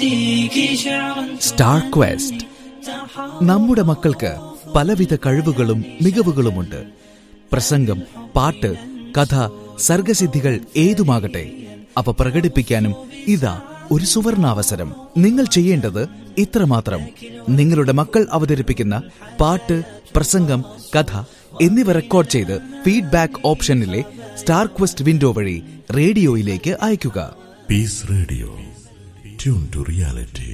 Star question നമ്മുടെ മക്കൾക്ക് പലവിധ കഴിവുകളും മികവുകളുമുണ്ട് പ്രസംഗം പാട്ട് കഥ സർഗസിദ്ധികൾ ഏതുമാകട്ടെ അവ പ്രകടിപ്പിക്കാനും ഇതാ ഒരു സുവർണാവസരം നിങ്ങൾ ചെയ്യേണ്ടത് ഇത്രമാത്രം നിങ്ങളുടെ മക്കൾ അവതരിപ്പിക്കുന്ന പാട്ട് പ്രസംഗം കഥ എന്നിവ റെക്കോർഡ് ചെയ്ത് ഫീഡ്ബാക്ക് ഓപ്ഷനിലെ സ്റ്റാർ ക്വസ്റ്റ് വിൻഡോ വഴി റേഡിയോയിലേക്ക് അയയ്ക്കുക Peace Radio. Tune to reality.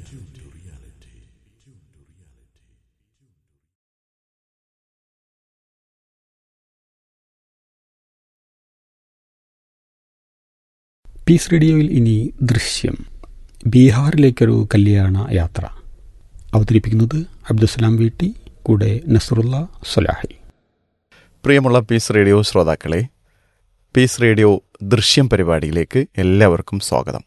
Peace റേഡിയോയിൽ ഇനി ദൃശ്യം ബീഹാറിലേക്കൊരു കല്യാണ യാത്ര അവതരിപ്പിക്കുന്നത് അബ്ദുസലാം വീട്ടി കൂടെ നസറുല്ല സൊലാഹി പ്രിയമുള്ള പീസ് റേഡിയോ ശ്രോതാക്കളെ പീസ് റേഡിയോ ദൃശ്യം പരിപാടിയിലേക്ക് എല്ലാവർക്കും സ്വാഗതം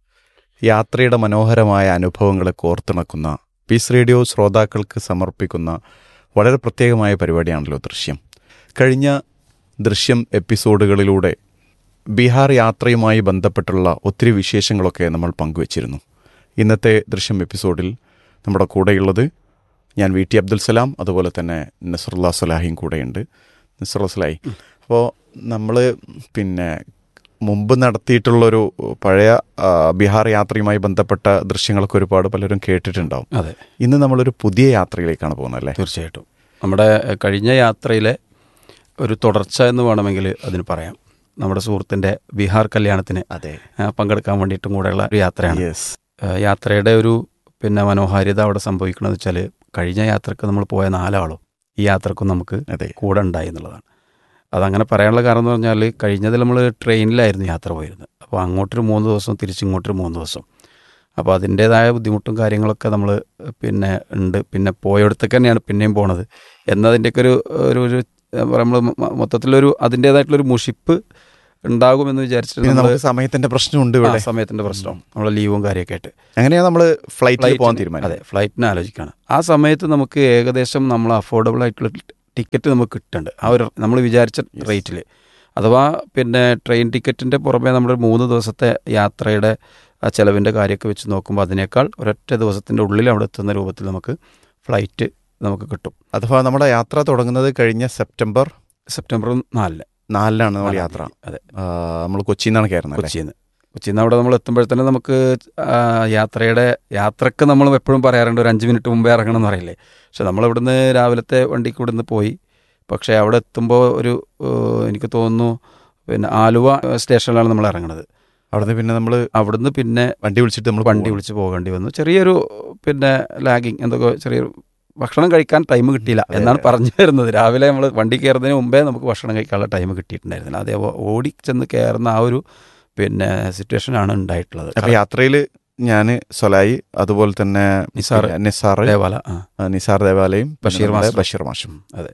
യാത്രയുടെ മനോഹരമായ അനുഭവങ്ങളെ കോർത്തിണക്കുന്ന പീസ് റേഡിയോ ശ്രോതാക്കൾക്ക് സമർപ്പിക്കുന്ന വളരെ പ്രത്യേകമായ പരിപാടിയാണല്ലോ ദൃശ്യം കഴിഞ്ഞ ദൃശ്യം എപ്പിസോഡുകളിലൂടെ ബീഹാർ യാത്രയുമായി ബന്ധപ്പെട്ടുള്ള ഒത്തിരി വിശേഷങ്ങളൊക്കെ നമ്മൾ പങ്കുവച്ചിരുന്നു ഇന്നത്തെ ദൃശ്യം എപ്പിസോഡിൽ നമ്മുടെ കൂടെയുള്ളത് ഞാൻ വി ടി അബ്ദുൽ സലാം അതുപോലെ തന്നെ നസറുല്ലാ സലാഹിയും കൂടെയുണ്ട് നസറുല്ലാ സലാഹി അപ്പോൾ നമ്മൾ പിന്നെ മുമ്പ് നടത്തിയിട്ടുള്ളൊരു പഴയ ആ, ബീഹാർ യാത്രയുമായി ബന്ധപ്പെട്ട ദൃശ്യങ്ങളൊക്കെ ഒരുപാട് പലരും കേട്ടിട്ടുണ്ടാവും അതെ ഇന്ന് നമ്മളൊരു പുതിയ യാത്രയിലേക്കാണ് പോകുന്നത് അല്ലേ തീർച്ചയായിട്ടും നമ്മുടെ എഹ്, കഴിഞ്ഞ യാത്രയിലെ ഒരു തുടർച്ച എന്ന് വേണമെങ്കിൽ അതിന് പറയാം നമ്മുടെ സുഹൃത്തിൻ്റെ ബീഹാർ കല്യാണത്തിന് അതെ ആ, പങ്കെടുക്കാൻ വേണ്ടിയിട്ടും കൂടെയുള്ള ഒരു യാത്രയാണ് യെസ് ഏഹ്, യാത്രയുടെ ഒരു പിന്നെ മനോഹാരിത അവിടെ സംഭവിക്കുന്നത് വെച്ചാൽ കഴിഞ്ഞ യാത്രക്ക് നമ്മൾ പോയ നാലാളും ഈ യാത്രക്കും നമുക്ക് അതെ കൂടെ ഉണ്ടായി എന്നുള്ളതാണ് അതങ്ങനെ പറയാനുള്ള കാരണം എന്ന് പറഞ്ഞാൽ കഴിഞ്ഞതിൽ നമ്മൾ ട്രെയിനിലായിരുന്നു യാത്ര പോയിരുന്നത് അപ്പോൾ അങ്ങോട്ടൊരു മൂന്ന് ദിവസം തിരിച്ചിങ്ങോട്ടൊരു മൂന്ന് ദിവസം അപ്പോൾ അതിൻ്റേതായ ബുദ്ധിമുട്ടും കാര്യങ്ങളൊക്കെ നമ്മൾ പിന്നെ ഉണ്ട് പിന്നെ പോയടത്തേക്ക് തന്നെയാണ് പിന്നെയും പോണത് എന്നതിൻ്റെയൊക്കെ ഒരു ഒരു ഒരു നമ്മൾ മൊത്തത്തിലൊരു അതിൻ്റേതായിട്ടുള്ളൊരു മുഷിപ്പ് ഉണ്ടാകുമെന്ന് വിചാരിച്ചിട്ട് പിന്നെ നമ്മൾ നമുക്ക് സമയത്തിന്റെ പ്രശ്നമുണ്ട് ഇവിടെ സമയത്തിൻ്റെ പ്രശ്നം നമ്മളെ ലീവും കാര്യമൊക്കെ ആയിട്ട് അങ്ങനെയാ നമ്മൾ ഫ്ലൈറ്റിൽ പോകാൻ ഫ്ലൈറ്റിന് തീരുമാനിച്ചത് അതെ ഫ്ലൈറ്റിന് ആലോചിക്കുകയാണ് ആ സമയത്ത് നമുക്ക് ഏകദേശം നമ്മൾ അഫോർഡബിൾ ആയിട്ടുള്ള ടിക്കറ്റ് നമുക്ക് കിട്ടുന്നുണ്ട് ആ ഒരു നമ്മൾ വിചാരിച്ച റേറ്റിൽ അഥവാ പിന്നെ ട്രെയിൻ ടിക്കറ്റിൻ്റെ പുറമെ നമ്മൾ മൂന്ന് ദിവസത്തെ യാത്രയുടെ ആ ചെലവിൻ്റെ കാര്യമൊക്കെ വെച്ച് നോക്കുമ്പോൾ അതിനേക്കാൾ ഒരൊറ്റ ദിവസത്തിൻ്റെ ഉള്ളിൽ അവിടെ എത്തുന്ന രൂപത്തിൽ നമുക്ക് ഫ്ലൈറ്റ് നമുക്ക് കിട്ടും അഥവാ നമ്മുടെ യാത്ര തുടങ്ങുന്നത് കഴിഞ്ഞ സെപ്റ്റംബർ സെപ്റ്റംബർ നാലിന് നാലിനാണ് നമ്മൾ നാലാം യാത്ര തീയതി. അതെ നമ്മൾ കൊച്ചിയിൽ നിന്നാണ് കയറുന്നത് അല്ലേ? കൊച്ചിയിൽ നിന്ന് കൊച്ചിയിൽ നിന്ന് അവിടെ നമ്മൾ എത്തുമ്പോഴത്തേനും നമുക്ക് ആ, യാത്രയുടെ യാത്രക്ക് നമ്മൾ എപ്പോഴും പറയാറുണ്ട് ഒരു അഞ്ച് മിനിറ്റ് മുമ്പേ ഇറങ്ങണം എന്ന് പറയില്ലേ പക്ഷെ നമ്മൾ ഇവിടുന്ന് രാവിലത്തെ വണ്ടിക്ക് ഇവിടുന്ന് പോയി പക്ഷേ അവിടെ എത്തുമ്പോൾ ഒരു ഏഹ്, എനിക്ക് തോന്നുന്നു പിന്നെ ആലുവ സ്റ്റേഷനിലാണ് നമ്മൾ ഇറങ്ങുന്നത് അവിടുന്ന് പിന്നെ നമ്മൾ അവിടുന്ന് പിന്നെ വണ്ടി വിളിച്ചിട്ട് നമ്മൾ വണ്ടി വിളിച്ച് പോകേണ്ടി വന്നു ചെറിയൊരു പിന്നെ ലാഗിങ് എന്തൊക്കെ ചെറിയൊരു ഭക്ഷണം കഴിക്കാൻ ടൈം കിട്ടിയില്ല അതെ, എന്നാണ് അതെ. പറഞ്ഞു വരുന്നത് രാവിലെ നമ്മൾ വണ്ടി കയറുന്നതിന് മുമ്പേ നമുക്ക് ഭക്ഷണം കഴിക്കാനുള്ള ടൈം കിട്ടിയിട്ടുണ്ടായിരുന്നില്ല അതേ ഓടി ചെന്ന് കയറുന്ന ആ ഒരു പിന്നെ സിറ്റുവേഷനാണ് ഉണ്ടായിട്ടുള്ളത് അപ്പൊ യാത്രയിൽ ഞാൻ സൊലായി അതുപോലെ തന്നെ നിസാർ പിന്നെ നിസാർ ദേവാല ആ ആ, നിസാർ ദേവാലയം പിന്നെ ബഷീർ നമ്മുടെ മാസ്റ്റർ. ബഷീർ മാഷും അതെ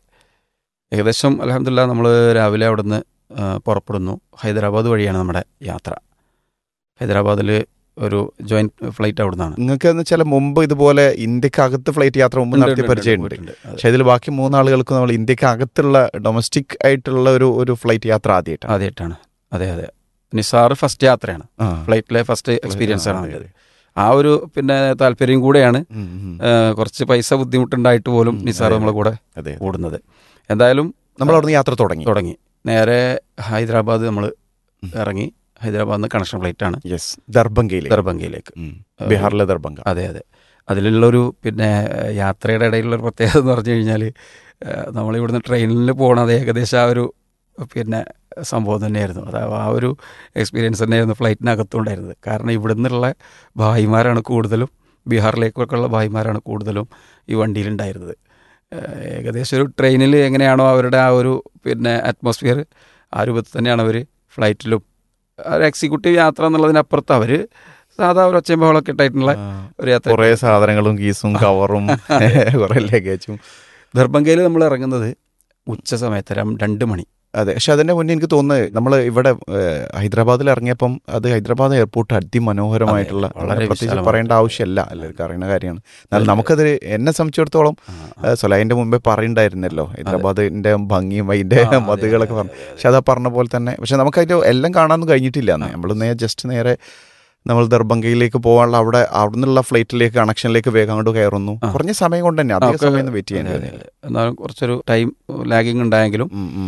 ഏകദേശം അലഹമില്ല നമ്മൾ രാവിലെ അവിടുന്ന് ആ, പുറപ്പെടുന്നു ഹൈദരാബാദ് വഴിയാണ് നമ്മുടെ യാത്ര ഹൈദരാബാദിൽ ഒരു ജോയിന്റ് ഫ്ലൈറ്റ് അവിടെ നിന്നാണ് നിങ്ങൾക്ക് എന്ന് വെച്ചാൽ മുമ്പ് ഇതുപോലെ ഇന്ത്യക്കകത്ത് ഫ്ലൈറ്റ് യാത്ര മുമ്പ് നടത്തിയ പരിചയമുണ്ട് പക്ഷെ ഇതിൽ ബാക്കി മൂന്നാളുകൾക്ക് നമ്മൾ ഇന്ത്യക്കകത്തുള്ള ഡൊമസ്റ്റിക് ആയിട്ടുള്ള ഒരു ഒരു ഫ്ലൈറ്റ് യാത്ര ആദ്യമായിട്ടാണ് ആദ്യമായിട്ടാണ് അതെ അതെ നിസാർ ഫസ്റ്റ് യാത്രയാണ് ആ. ഫ്ലൈറ്റിലെ ഫസ്റ്റ് എക്സ്പീരിയൻസ് ആണ് ആ, അതിൻ്റെത് ആ ഒരു പിന്നെ താല്പര്യം കൂടെയാണ് ഉം, ഉം. ആ, കുറച്ച് പൈസ ബുദ്ധിമുട്ടുണ്ടായിട്ട് പോലും ഉം, നിസാർ അതെ, നമ്മളെ കൂടെ അതെ കൂടുന്നത് എന്തായാലും നമ്മൾ അവിടുന്ന് യാത്ര തുടങ്ങി തുടങ്ങി നേരെ ഹൈദരാബാദ് നമ്മൾ ഉം. ഇറങ്ങി ഹൈദരാബാദിൽ നിന്ന് കണക്ഷൻ ഫ്ലൈറ്റ് ആണ് യെസ് ദർഭംഗയിലേക്ക് ദർഭംഗയിലേക്ക് ഉം. ബീഹാറിലെ ദർഭംഗ അതെ അതെ അതിലുള്ളൊരു പിന്നെ ഏഹ്, യാത്രയുടെ ഇടയിലുള്ള ഒരു പ്രത്യേകത എന്ന് പറഞ്ഞു കഴിഞ്ഞാൽ നമ്മളിവിടുന്ന് ട്രെയിനിൽ പോകണത് ഏകദേശം ആ ഒരു പിന്നെ സംഭവം തന്നെയായിരുന്നു അത് ആ ഒരു എക്സ്പീരിയൻസ് തന്നെയായിരുന്നു ഫ്ലൈറ്റിനകത്തുണ്ടായിരുന്നത് കാരണം ഇവിടെ നിന്നുള്ള ഭായിമാരാണ് കൂടുതലും ബീഹാറിലേക്കൊക്കെ ഉള്ള ഭായിമാരാണ് കൂടുതലും ഈ വണ്ടിയിലുണ്ടായിരുന്നത് ഏഹ്, ഏകദേശം ഒരു ട്രെയിനിൽ എങ്ങനെയാണോ അവരുടെ ആ ഒരു പിന്നെ അറ്റ്മോസ്ഫിയർ ആ രൂപത്തിൽ തന്നെയാണ് അവർ ഫ്ലൈറ്റിലും ഒരു എക്സിക്യൂട്ടീവ് യാത്ര എന്നുള്ളതിനപ്പുറത്ത് അവർ സാധാ ഒരു ഒച്ചയും ബഹളമൊക്കെ ഇട്ടായിട്ടുള്ള ഒരു യാത്ര കുറെ സാധനങ്ങളും കീസും കവറും കുറെ ലഗേജും ദർഭംഗയിൽ നമ്മൾ ഇറങ്ങുന്നത് ഉച്ച സമയത്ത് രം- രണ്ട് മണി അതെ പക്ഷെ അതിന്റെ മുന്നേ എനിക്ക് തോന്നുന്നത് നമ്മൾ ഇവിടെ ഏഹ്, ഹൈദരാബാദിൽ ഇറങ്ങിയപ്പം അത് ഹൈദരാബാദ് എയർപോർട്ട് അതിമനോഹരമായിട്ടുള്ള അതെ, വളരെ പ്രത്യേകിച്ച് വിശാലമാണ്. പറയേണ്ട ആവശ്യമല്ല എല്ലാവർക്കും അറിയുന്ന കാര്യമാണ് എന്നാൽ നമുക്കത് എന്നെ സംബന്ധിച്ചിടത്തോളം ആ, ഏഹ്, സൊലൈൻ്റെ മുമ്പേ പറയുണ്ടായിരുന്നല്ലോ ഹൈദരാബാദിന്റെ ഭംഗിയും അതിന്റെ ആ, അതെ, മതിലുകളൊക്കെ അതെ, പറഞ്ഞു അതെ, അതെ. പക്ഷെ അതാ പറഞ്ഞ പോലെ തന്നെ പക്ഷെ നമുക്ക് അതിന്റെ എല്ലാം കാണാനൊന്നും കഴിഞ്ഞിട്ടില്ല അന്ന് നമ്മൾ നേരെ ജസ്റ്റ് നേരെ നമ്മൾ ദർഭംഗയിലേക്ക് പോകാനുള്ള അവിടെ അവിടെ നിന്നുള്ള ഫ്ലൈറ്റിലേക്ക് കണക്ഷനിലേക്ക് വേഗം അങ്ങോട്ട് കയറുന്നു ആ. കുറഞ്ഞ സമയം കൊണ്ട് തന്നെ അധിക ഒക്കെ- സമയം വെയിറ്റ് ചെയ്യാൻ അതെ, അതെ, അതെ. എന്നാലും കുറച്ചൊരു ടൈം ലാഗിങ് ഉണ്ടായെങ്കിലും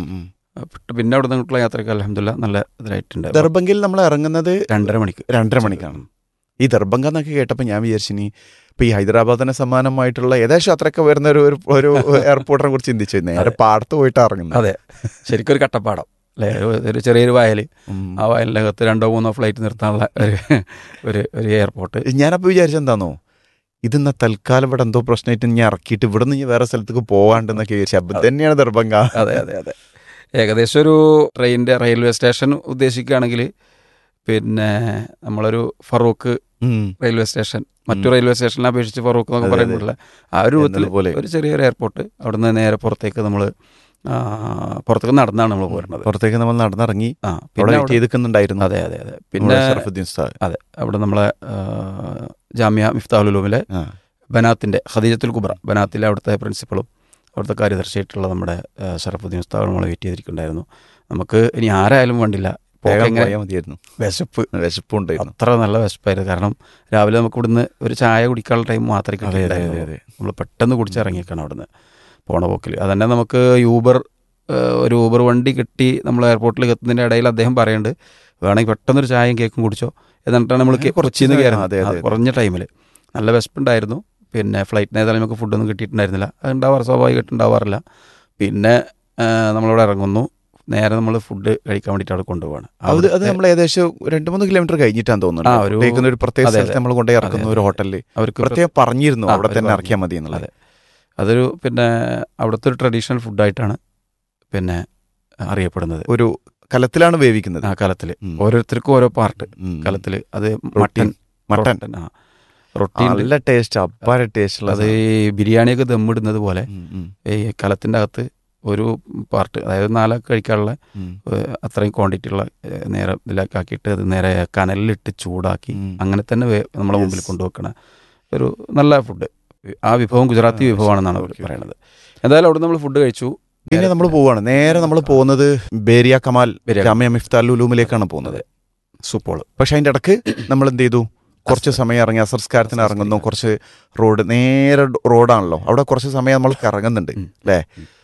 പിട്ട് പിന്നെ അവിടെ നിന്നുള്ള യാത്രയ്ക്ക് അലഹമില്ല നല്ല ഇതിലായിട്ടുണ്ട് ദർഭംഗയിൽ നമ്മൾ ഇറങ്ങുന്നത് രണ്ടര മണിക്ക് രണ്ടര മണിക്കാണ് ഈ ദർഭംഗ എന്നൊക്കെ കേട്ടപ്പോൾ ഞാൻ വിചാരിച്ചിനി ഇപ്പൊ ഈ ഹൈദരാബാദിന് സമാനമായിട്ടുള്ള ഏകദേശം അത്രയൊക്കെ വരുന്ന ഒരു ഒരു- ഒരു എയർപോർട്ടിനെ കുറിച്ച് ചിന്തിച്ചു നേരെ പാടത്ത് പോയിട്ട് ഇറങ്ങുന്നത് അതെ ശരിക്കും ഒരു കട്ടപ്പാടം അല്ലേ ഒരു- ഒരു ചെറിയൊരു വയൽ ഉം. ആ വയലിനകത്ത് രണ്ടോ മൂന്നോ ഫ്ലൈറ്റ് നിർത്താനുള്ള ഒരു ഒരു ഒരു എയർപോർട്ട് ഞാനപ്പോൾ വിചാരിച്ചെന്താണോ ഇതെന്നാ തൽക്കാലം ഇവിടെ എന്തോ പ്രശ്നമായിട്ട് ഞാൻ ഇറക്കിയിട്ട് ഇവിടെ നിന്ന് ഇനി വേറെ സ്ഥലത്തേക്ക് പോകാണ്ടെന്നൊക്കെ വിചാരിച്ചു അപ്പം തന്നെയാണ് ദർഭംഗ അതെ അതെ അതെ ഏകദേശം ഒരു ട്രെയിനിൻ്റെ റെയിൽവേ സ്റ്റേഷൻ ഉദ്ദേശിക്കുകയാണെങ്കിൽ പിന്നെ നമ്മളൊരു ഫറൂഖ് ഉം. റെയിൽവേ സ്റ്റേഷൻ മറ്റു ഉം. റെയിൽവേ സ്റ്റേഷനെ അപേക്ഷിച്ച് ഫറൂഖ് എന്നൊക്കെ അതെ, അതെ. പറയുമ്പോഴുള്ള ആ ഒരു രൂപത്തിൽ എന്നതുപോലെ. ഒരു ചെറിയൊരു എയർപോർട്ട് അവിടുന്ന് നേരെ പുറത്തേക്ക് നമ്മൾ പുറത്തേക്ക് നടന്നാണ് നമ്മൾ പോരുന്നത് പുറത്തേക്ക് നമ്മൾ നടന്നിറങ്ങി ആ അവിടെ പിന്നെ വെയിറ്റ് അവിടെ- ചെയ്തിരിക്കുന്നുണ്ടായിരുന്നു അതെ അതെ അതെ നമ്മുടെ പിന്നെ ഷറഫുദ്ദീൻ ഉസ്താദ് അതെ അവിടെ നമ്മളെ ആ, ജാമ്യ മിഫ്താഹുലുലൂമിലെ ആ. ബനാത്തിൻ്റെ ഖദീജത്തുൽ കുബ്ര ബനാത്തിലെ അവിടുത്തെ പ്രിൻസിപ്പളും അവിടുത്തെ കാര്യദർശിയായിട്ടുള്ള നമ്മുടെ ആ, ഷറഫുദ്ദീൻ ഉസ്താദ് നമ്മൾ വെയിറ്റ് ചെയ്തിരിക്കുന്നുണ്ടായിരുന്നു നമുക്ക് ഇനി ആരായാലും വേണ്ടില്ല വേഗം പോക്കെങ്ങനെ പോയാൽ മതിയായിരുന്നു വിശപ്പ് വിശപ്പുണ്ടായിരുന്നു അത്ര നല്ല വിശപ്പായിരുന്നു കാരണം രാവിലെ നമുക്ക് ഇവിടുന്ന് ഒരു ചായ കുടിക്കാനുള്ള ടൈം മാത്രമേ അതെ അതെ അതെ കിട്ടിയിട്ടുണ്ടായിരുന്നുള്ളൂ അതെ നമ്മൾ പെട്ടെന്ന് കുടിച്ചിറങ്ങിയേക്കാണ് അവിടുന്ന് പോണ പോക്കിൽ അതന്നെ നമുക്ക് യൂബർ ഏഹ്, ഒരു ഊബർ വണ്ടി കിട്ടി നമ്മൾ എയർപോർട്ടിൽ എത്തുന്നതിൻ്റെ ഇടയിൽ അദ്ദേഹം പറയുന്നുണ്ട് വേണമെങ്കിൽ പെട്ടെന്നൊരു ചായയും കേക്കും കുടിച്ചോ എന്നിട്ടാണ് നമ്മൾ ഏ, കുറച്ച് കൊച്ചിയിൽ നിന്ന് സമയം, കയറുന്നത് അതെ, അതെ, ആ, കുറഞ്ഞ ടൈമിൽ നല്ല വിശപ്പുണ്ടായിരുന്നു പിന്നെ ഫ്ലൈറ്റിന് ഏതായാലും നമുക്ക് ഫുഡൊന്നും കിട്ടിയിട്ടുണ്ടായിരുന്നില്ല അത് ഉണ്ടാവാറ് സ്വാഭാവികമായിട്ട് ഉണ്ടാവാറില്ല പിന്നെ ഏഹ്, നമ്മളിവിടെ ഇറങ്ങുന്നു നേരെ നമ്മൾ ഫുഡ് കഴിക്കാൻ വേണ്ടിയിട്ട് അവിടെ കൊണ്ടുപോവാണ് അത് അത് അവിടുത്തെ നമ്മൾ ഏകദേശം രണ്ട് മൂന്ന് കിലോമീറ്റർ കഴിഞ്ഞിട്ടാന്ന് ആ, തോന്നുന്നു ഒരു- ഉപയോഗിക്കുന്ന ഒരു പ്രത്യേക അതെ, സ്ഥലത്ത് അതെ. നമ്മൾ കൊണ്ടുപോയി ഇറക്കുന്ന അതെ, ഒരു അതെ. ഹോട്ടലിൽ അവർക്ക് പ്രത്യേകം പറഞ്ഞിരുന്നു ആ, അവിടെ അവര് തന്നെ പറഞ്ഞു. ഇറക്കിയാൽ മതി എന്നുള്ളത് അതെ അതൊരു പിന്നെ അവിടുത്തെ ഒരു ട്രഡീഷണൽ ഫുഡായിട്ടാണ് പിന്നെ അറിയപ്പെടുന്നത് ഒരു കലത്തിലാണ് വേവിക്കുന്നത് ആ കലത്തിൽ ഉം. ഓരോരുത്തർക്കും ഓരോ പാർട്ട് ഉം. കലത്തിൽ അത് റൊട്ടി, മട്ടൻ മട്ടൻ റൊട്ടൻ, ആ റൊട്ടി ഉണ്ട്. നല്ല ടേസ്റ്റ് അപ്പാര ടേസ്റ്റ് അത് ഈ ബിരിയാണിയൊക്കെ ദമ്മിടുന്നത് പോലെ ഉം, ഈ കലത്തിൻ്റെ അകത്ത് ഒരു പാർട്ട് അതായത് നാലൊക്കെ കഴിക്കാനുള്ള ഉം. ഏഹ്, അത്രയും ക്വാണ്ടിറ്റി ഉള്ള ഏഹ്, നേരെ ഇതിലേക്ക് ആക്കിയിട്ട് അത് നേരെ കനലിലിട്ട് ചൂടാക്കി ഉം. അങ്ങനെ തന്നെ വേ- നമ്മളെ മുമ്പിൽ Yes. കൊണ്ടുവെക്കണ ഒരു നല്ല ഫുഡ് ആ വിഭവം ഗുജറാത്തി ആ, വിഭവമാണെന്നാണ് അവർ okay, okay. പറയുന്നത് എന്തായാലും അവിടെ നമ്മൾ ഫുഡ് കഴിച്ചു പിന്നെ നമ്മൾ പോവാണ് നേരെ നമ്മൾ പോകുന്നത് ബേരിയ കമാൽ ബേരിയ ജാമ്യ മിഫ്താൽ ഉലൂമിലേക്കാണ് പോകുന്നത് സൂപ്പോൾ പക്ഷെ അതിന്റെ ഇടക്ക് നമ്മൾ എന്ത് ചെയ്തു കുറച്ച് സമയം ഇറങ്ങി അസംസ്കാരത്തിന് ഇറങ്ങുന്നു കുറച്ച് റോഡ് നേരെ റോഡാണല്ലോ അവിടെ കുറച്ച് സമയം നമ്മൾ ഇറങ്ങുന്നുണ്ട് ഉം. അല്ലേ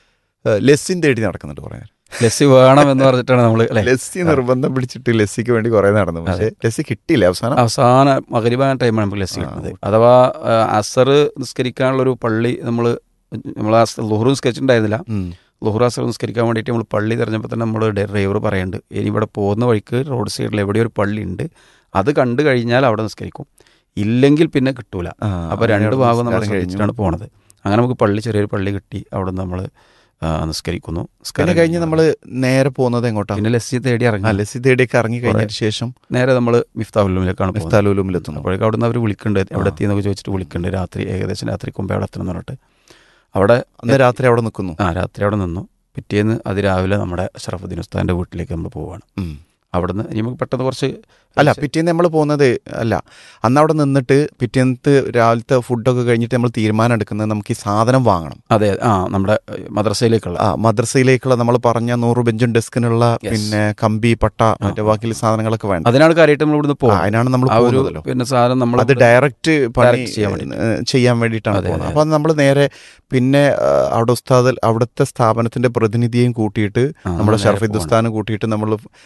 ലെസ്സിൻ തേടി നടക്കുന്നുണ്ട് കുറെ നേരം ലസ്സി വേണം എന്ന് പറഞ്ഞിട്ടാണ് നമ്മൾ അല്ലേ ലസ്സി നിർബന്ധം പിടിച്ചിട്ട് ലസ്സിക്ക് വേണ്ടി കുറെ നടന്നു പക്ഷെ ലസ്സി കിട്ടിയില്ല അവസാനം അവസാന മകരിബാന ടൈമാണ് നമുക്ക് ലസ്സി ആ, കിട്ടുന്നത് ഓക്കേ. അഥവാ ആ, അസർ നിസ്കരിക്കാനുള്ള ഒരു പള്ളി നമ്മൾ നമ്മൾ ലുഹുർ നിസ്കരിച്ചിട്ടുണ്ടായിരുന്നില്ല ഉം. ലുഹുർ അസർ നിസ്കരിക്കാൻ വേണ്ടിയിട്ട് നമ്മൾ പള്ളി തിരഞ്ഞപ്പോൾ തന്നെ നമ്മൾ ഡ്രൈവർ പറയുന്നുണ്ട് ഇനി ഇവിടെ പോകുന്ന വഴിക്ക് റോഡ് സൈഡിൽ എവിടെയോ ഒരു പള്ളി ഉണ്ട് അത് കണ്ടു കഴിഞ്ഞാൽ അവിടെ നിസ്കരിക്കും ഇല്ലെങ്കിൽ പിന്നെ കിട്ടൂല ആ, അപ്പോൾ രണ്ട് അവിടെ ഭാഗം നമ്മൾ നിസ്കാരം കഴിഞ്ഞു. ശ്രദ്ധിച്ചിട്ടാണ് പോണത് അങ്ങനെ നമുക്ക് പള്ളി ചെറിയൊരു പള്ളി കിട്ടി അവിടെ നമ്മൾ നിസ്കരിക്കുന്നു നിസ്കാരം പിന്നെ കഴിഞ്ഞ് നമ്മൾ നേരെ പോകുന്നത് എങ്ങോട്ടാ പിന്നെ ലസ്സി തേടി ആ ഇറങ്ങി ലസ്സി തേടിയൊക്കെ ഇറങ്ങി കഴിഞ്ഞതിന് ശേഷം നേരെ നമ്മൾ മിഫ്താവുല്ലുമിലേക്കാണ് പോകുന്നത് മിഫ്താലുലൂമിലെത്തുന്നു അപ്പോഴേക്കും അവിടെ നിന്ന് അവർ വിളിക്കുന്നുണ്ട് എവിടെ എത്തിയെന്നൊക്കെ ചോദിച്ചിട്ട് വിളിക്കുന്നുണ്ട് രാത്രി ഏകദേശം രാത്രി മുമ്പേ അവിടെ എത്തണം എന്ന് പറഞ്ഞിട്ട് അവിടെ അന്ന് രാത്രി അവിടെ നിൽക്കുന്നു ആ രാത്രി അവിടെ നിന്നു പിറ്റേന്ന് അതിരാവിലെ നമ്മുടെ ഷറഫുദ്ദീൻ ഉസ്താദിൻ്റെ വീട്ടിലേക്ക് നമ്മൾ പോവുകയാണ് ഉം. അവിടുന്ന് ഇനി നമുക്ക് പെട്ടെന്ന് കുറച്ച് അല്ല പിറ്റേന്ന് നമ്മൾ പോകുന്നത് അല്ല അന്ന് അവിടെ നിന്നിട്ട് പിറ്റേന്നത്തെ രാവിലത്തെ ഫുഡൊക്കെ കഴിഞ്ഞിട്ട് നമ്മൾ തീരുമാനം എടുക്കുന്നത് നമുക്ക് ഈ സാധനം വാങ്ങണം അതെ ആ നമ്മുടെ ഏഹ്, മദ്രസയിലേക്കുള്ള ആ മദ്രസയിലേക്കുള്ള നമ്മൾ പറഞ്ഞ നൂറ് ബെഞ്ചും ഡെസ്കിനുള്ള Yes. പിന്നെ കമ്പി പട്ട മറ്റേ ബാക്കി സാധനങ്ങൾക്ക് വേണ്ട അതിനാണ് കാര്യമായിട്ട് നമ്മൾ ഇവിടുന്ന് ആ, പോകും അതിനാണ് നമ്മൾ ആ ഒരു പോകുന്നതല്ലോ പിന്നെ സാധനം നമ്മൾ അത് ഡയറക്റ്റ് പണി Direct ചെയ്യാൻ വേണ്ടിയിട്ട്. ഏഹ്, ചെയ്യാൻ വേണ്ടിയിട്ടാണ് അതെ, പോകുന്നത് അതെ, അപ്പം നമ്മൾ നേരെ പിന്നെ ആ, അവിടെ ഉസ്താദ് അവിടുത്തെ സ്ഥാപനത്തിന്റെ പ്രതിനിധിയെയും കൂട്ടിയിട്ട് നമ്മുടെ ഷർഫിദ് ഉസ്താനും കൂട്ടിയിട്ട് നമ്മൾ